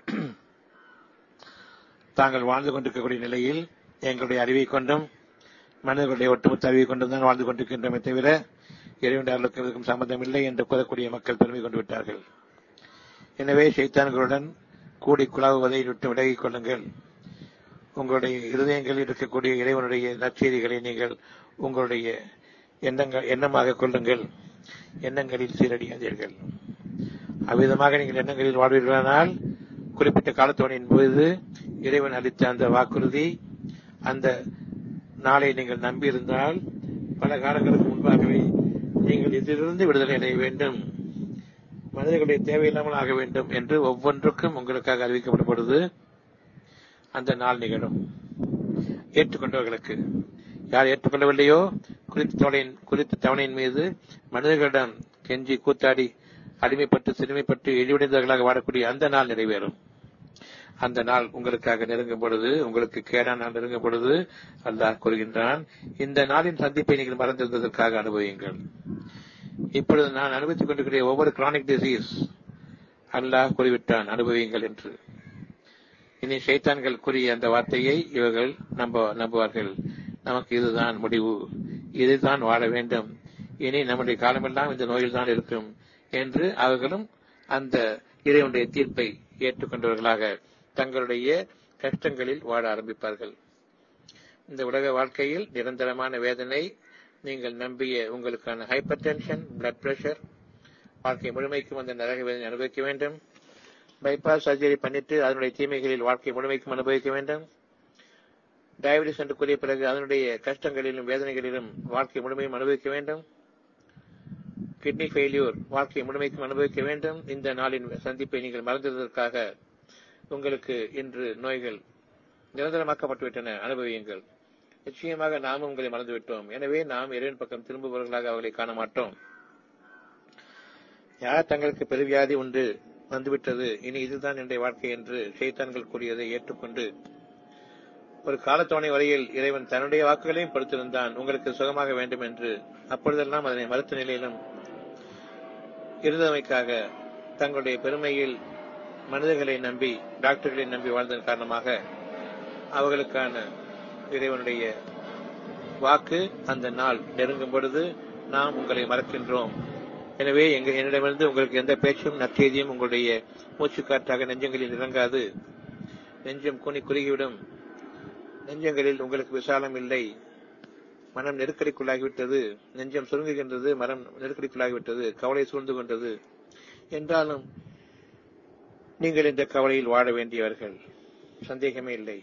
தாங்கள் வாழ்ந்து கொண்டிருக்கக்கூடிய நிலையில் எங்களுடைய அறிவை கொண்டும் மனிதர்களுடைய ஒட்டுமொத்த அறிவை கொண்டும் தான் வாழ்ந்து கொண்டிருக்கின்றோமே தவிர இறைவனுடைய அருளுக்கும் சம்பந்தம் இல்லை என்று கூறக்கூடிய மக்கள் பெருமை கொண்டு விட்டார்கள் எனவே சைத்தான்களுடன் கூடி குழாவுவதை விட்டு விலகிக் கொள்ளுங்கள் உங்களுடைய இருதயங்களில் இருக்கக்கூடிய இறைவனுடைய நற்செய்திகளை நீங்கள் உங்களுடைய எண்ணங்கள் எண்ணமாக கொள்ளுங்கள் எண்ணங்களில் சீரடியாதீர்கள் அவ்விதமாக நீங்கள் எண்ணங்களில் வாழ்வீர்களானால் குறிப்பிட்ட காலத்தோனின் போது இறைவன் அளித்த அந்த வாக்குறுதி அந்த நாளை நீங்கள் நம்பியிருந்தால் பல காலங்களுக்கு முன்பாகவே நீங்கள் இதிலிருந்து விடுதலை அடைய வேண்டும் மனிதர்களுடைய தேவையில்லாமல் ஆக வேண்டும் என்று ஒவ்வொன்றுக்கும் உங்களுக்காக அறிவிக்கப்படும் பொழுது அந்த நாள் நிகழும் ஏற்றுக்கொண்டவர்களுக்கு யார் ஏற்றுக்கொள்ளவில்லையோ குறித்த தவணையின் குறித்த தவணையின் மீது மனிதர்களிடம் கெஞ்சி கூத்தாடி அடிமைப்பட்டு சிறுமைப்பட்டு இழிவடைந்தவர்களாக வாழக்கூடிய அந்த நாள் நிறைவேறும் அந்த நாள் உங்களுக்காக நெருங்கும் பொழுது உங்களுக்கு கேடான நாள் நெருங்கும் பொழுது அல்லாஹ் கூறுகின்றான் இந்த நாளின் சந்திப்பை நீங்கள் மறந்திருந்ததற்காக அனுபவியுங்கள் இப்பொழுது நான் அனுபவித்துக் கொண்டிருக்கிற ஒவ்வொரு கிரானிக் டிசீஸ் அல்லாஹ் கூறிவிட்டான் அனுபவியுங்கள் என்று இனி ஷைத்தான்கள் கூறிய அந்த வார்த்தையை இவர்கள் நம்ப நம்புவார்கள் நமக்கு இதுதான் முடிவு இதுதான் வாழ வேண்டும் இனி நம்முடைய காலமெல்லாம் இந்த நோயில் தான் இருக்கும் என்று அவர்களும் அந்த இறைவனுடைய தீர்ப்பை ஏற்றுக்கொண்டவர்களாக தங்களுடைய கஷ்டங்களில் வாழ ஆரம்பிப்பார்கள் இந்த உலக வாழ்க்கையில் நிரந்தரமான வேதனை நீங்கள் நம்பிய உங்களுக்கான ஹைப்பர் டென்ஷன் பிளட் பிரஷர் வாழ்க்கை முழுமைக்கும் அந்த நரக வேதனை அனுபவிக்க வேண்டும் பைபாஸ் சர்ஜரி பண்ணிட்டு அதனுடைய தீமைகளில் வாழ்க்கை முழுமைக்கும் அனுபவிக்க வேண்டும் டயபிட்டிஸ் என்று கூறிய பிறகு அதனுடைய கஷ்டங்களிலும் வேதனைகளிலும் வாழ்க்கை முழுமையும் அனுபவிக்க வேண்டும் கிட்னி ஃபெயிலியூர் வாழ்க்கை முழுமைக்கும் அனுபவிக்க வேண்டும் இந்த நாளின் சந்திப்பை நீங்கள் மறந்ததற்காக உங்களுக்கு இன்று நோய்கள் நிரந்தரமாக்கப்பட்டுவிட்டன அனுபவியுங்கள் நிச்சயமாக நாமும் உங்களை மறந்துவிட்டோம் எனவே நாம் இறைவன் பக்கம் திரும்புபவர்களாக அவர்களை காண மாட்டோம் யார் தங்களுக்கு பெருவியாதி உண்டு வந்துவிட்டது இனி இதுதான் என்னுடைய வாழ்க்கை என்று ஷைத்தான்கள் கூறியதை ஏற்றுக்கொண்டு ஒரு காலத்தோணை வரையில் இறைவன் தன்னுடைய வாக்குகளையும் கொடுத்திருந்தான் உங்களுக்கு சுகமாக வேண்டும் என்று அப்பொழுதெல்லாம் அதனை மறுத்த நிலையிலும் இருந்தமைக்காக தங்களுடைய பெருமையில் மனிதர்களை நம்பி டாக்டர்களை நம்பி வாழ்ந்ததன் காரணமாக அவர்களுக்கான இறைவனுடைய வாக்கு அந்த நாள் நெருங்கும் பொழுது நாம் உங்களை மறக்கின்றோம் எனவே எங்க என்னிடமிருந்து உங்களுக்கு எந்த பேச்சும் நற்செய்தியும் உங்களுடைய மூச்சுக்காற்றாக நெஞ்சங்களில் இறங்காது நெஞ்சம் கூனி குறுகிவிடும் நெஞ்சங்களில் உங்களுக்கு விசாலம் இல்லை மனம் நெருக்கடிக்குள்ளாகிவிட்டது நெஞ்சம் சுருங்குகின்றது மனம் நெருக்கடிக்குள்ளாகிவிட்டது கவலை சூழ்ந்து கொண்டது என்றாலும் நீங்கள் இந்த கவலையில் வாழ வேண்டியவர்கள் சந்தேகமே இல்லை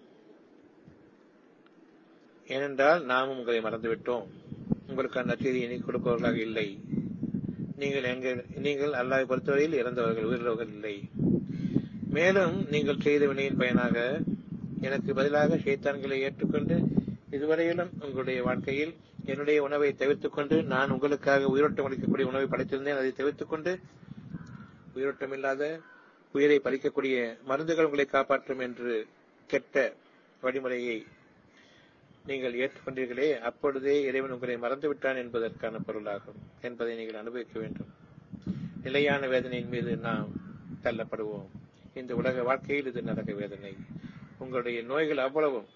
ஏனென்றால் நாமும் உங்களை மறந்துவிட்டோம் உங்களுக்கான நற்செய்தி இனி கொடுப்பவர்களாக இல்லை நீங்கள் எங்கள் நீங்கள் அல்லாவை பொறுத்தவரையில் இறந்தவர்கள் உயிரிழவர்கள் இல்லை மேலும் நீங்கள் செய்த வினையின் பயனாக எனக்கு பதிலாக ஷைத்தான்களை ஏற்றுக்கொண்டு இதுவரையிலும் உங்களுடைய வாழ்க்கையில் என்னுடைய உணவை தவிர்த்துக் கொண்டு நான் உங்களுக்காக உயிரோட்டம் அளிக்கக்கூடிய உணவை படைத்திருந்தேன் அதை தவிர்த்துக் கொண்டு உயிரோட்டம் இல்லாத உயிரை பறிக்கக்கூடிய மருந்துகள் உங்களை காப்பாற்றும் என்று கெட்ட வழிமுறையை நீங்கள் ஏற்றுக்கொண்டீர்களே அப்பொழுதே இறைவன் உங்களை மறந்துவிட்டான் என்பதற்கான பொருளாகும் என்பதை நீங்கள் அனுபவிக்க வேண்டும் நிலையான வேதனையின் மீது நாம் தள்ளப்படுவோம் இந்த உலக வாழ்க்கையில் இது நரக வேதனை உங்களுடைய நோய்கள் அவ்வளவும்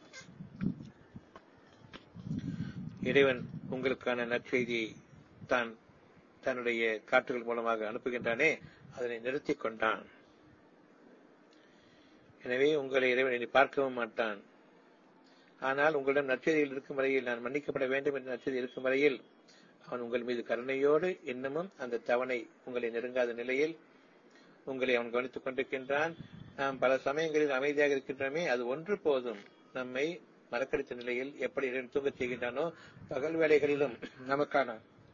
இறைவன் உங்களுக்கான நற்செய்தியை தான் தன்னுடைய காற்றுகள் மூலமாக அனுப்புகின்றானே அதனை நிறுத்திக் கொண்டான் எனவே உங்களை இறைவன் இனி பார்க்கவும் மாட்டான் ஆனால் உங்களிடம் நற்செய்திகள் இருக்கும் வரையில் நான் மன்னிக்கப்பட வேண்டும் என்ற நற்செய்தி இருக்கும் வரையில் அவன் உங்கள் மீது கருணையோடு இன்னமும் அந்த தவணை உங்களை நெருங்காத நிலையில் உங்களை அவன் கவனித்துக் கொண்டிருக்கின்றான் நாம் பல சமயங்களில் அமைதியாக இருக்கின்றோமே அது ஒன்று போதும் நம்மை மறக்கடித்த நிலையில் எப்படி இறைவன் தூங்கச் செய்கின்றானோ பகல் வேலைகளிலும் நமக்கான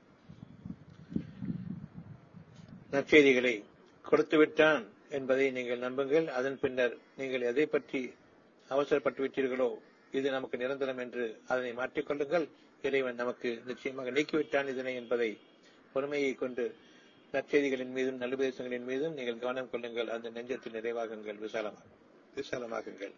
நற்செய்திகளை கொடுத்து விட்டான் என்பதை நீங்கள் நம்புங்கள் அதன் பின்னர் நீங்கள் எதை பற்றி அவசரப்பட்டு விட்டீர்களோ இது நமக்கு நிரந்தரம் என்று அதனை மாற்றிக்கொள்ளுங்கள் இறைவன் நமக்கு நிச்சயமாக நீக்கிவிட்டான் இதனை என்பதை பொறுமையை கொண்டு நற்செய்திகளின் மீதும் நல்லுபதேசங்களின் மீதும் நீங்கள் கவனம் கொள்ளுங்கள் அந்த நெஞ்சத்தில் நிறைவாகுங்கள் விசாலமாக விசாலமாகுங்கள்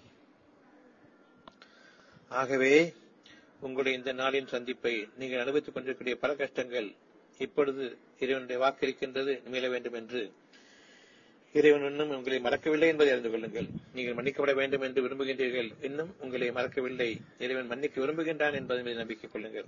ஆகவே உங்களுடைய இந்த நாளின் சந்திப்பை நீங்கள் அனுபவித்துக் கொண்டிருக்கிற பல கஷ்டங்கள் இப்பொழுது இறைவனுடைய வாக்கு இருக்கின்றது மீள வேண்டும் என்று இறைவன் இன்னும் உங்களை மறக்கவில்லை என்பதை அறிந்து கொள்ளுங்கள் நீங்கள் மன்னிக்கப்பட வேண்டும் என்று விரும்புகின்றீர்கள் இன்னும் உங்களை மறக்கவில்லை இறைவன் மன்னிக்க விரும்புகின்றான் என்பதை மீது நம்பிக்கை கொள்ளுங்கள்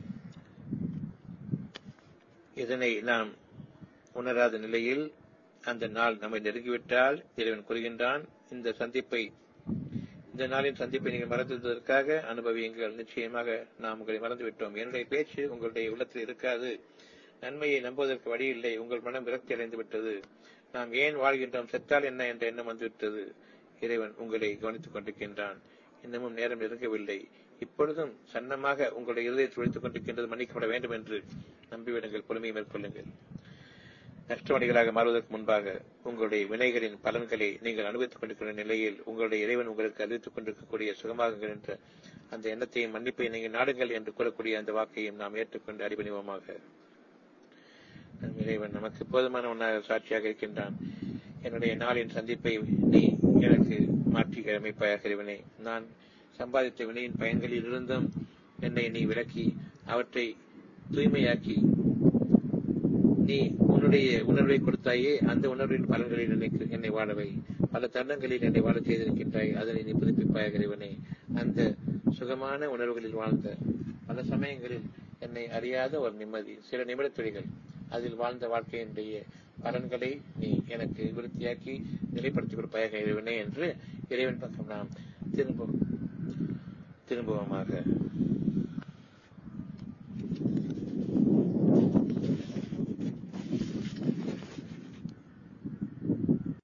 இதனை நாம் உணராத நிலையில் அந்த நாள் நம்மை நெருங்கிவிட்டால் இறைவன் கூறுகின்றான் இந்த சந்திப்பை இந்த நாளின் சந்திப்பை நீங்கள் மறந்ததற்காக அனுபவியுங்கள் நிச்சயமாக நாம் உங்களை மறந்துவிட்டோம் என்னுடைய பேச்சு உங்களுடைய உள்ளத்தில் இருக்காது நன்மையை நம்புவதற்கு வழி இல்லை உங்கள் மனம் விரக்தி அடைந்து விட்டது நாம் ஏன் வாழ்கின்றோம் செத்தால் என்ன என்ற எண்ணம் வந்துவிட்டது இறைவன் உங்களை கவனித்துக் கொண்டிருக்கின்றான் இன்னமும் நேரம் நெருங்கவில்லை இப்பொழுதும் சன்னமாக உங்களுடைய இருதயத்தை ஒழித்துக் கொண்டிருக்கின்றது மன்னிக்கப்பட வேண்டும் என்று நம்பிவிடுங்கள் பொறுமையை மேற்கொள்ளுங்கள் நஷ்டவாளிகளாக மாறுவதற்கு முன்பாக உங்களுடைய வினைகளின் பலன்களை நீங்கள் அனுபவித்துக் கொண்டிருக்கிற நிலையில் உங்களுடைய இறைவன் உங்களுக்கு அறிவித்துக் கொண்டிருக்கக்கூடிய சுகமாகுங்கள் என்ற அந்த எண்ணத்தையும் மன்னிப்பை நீங்கள் நாடுங்கள் என்று கூறக்கூடிய அந்த வாக்கையும் நாம் ஏற்றுக்கொண்டு அறிவணிவோமாக நம் இறைவன் நமக்கு போதுமான ஒன்றாக சாட்சியாக இருக்கின்றான் என்னுடைய நாளின் சந்திப்பை நீ எனக்கு மாற்றி அமைப்பாயாக இறைவனே நான் சம்பாதித்த வினையின் பயன்களில் இருந்தும் என்னை நீ விலக்கி அவற்றை தூய்மையாக்கி நீ உன்னுடைய உணர்வை கொடுத்தாயே அந்த உணர்வின் பலன்களில் என்னை என்னை வாழவை பல தருணங்களில் என்னை வாழ செய்திருக்கின்றாய் அதனை நீ புதுப்பிப்பாயாக இறைவனே அந்த சுகமான உணர்வுகளில் வாழ்ந்த பல சமயங்களில் என்னை அறியாத ஒரு நிம்மதி சில நிமிடத்துளிகள் அதில் வாழ்ந்த வாழ்க்கையினுடைய பலன்களை நீ எனக்கு விருத்தியாக்கி நிலைப்படுத்திக் கொடுப்பாயாக இறைவனே என்று இறைவன் பக்கம் நாம் திரும்ப திரும்புவோமாக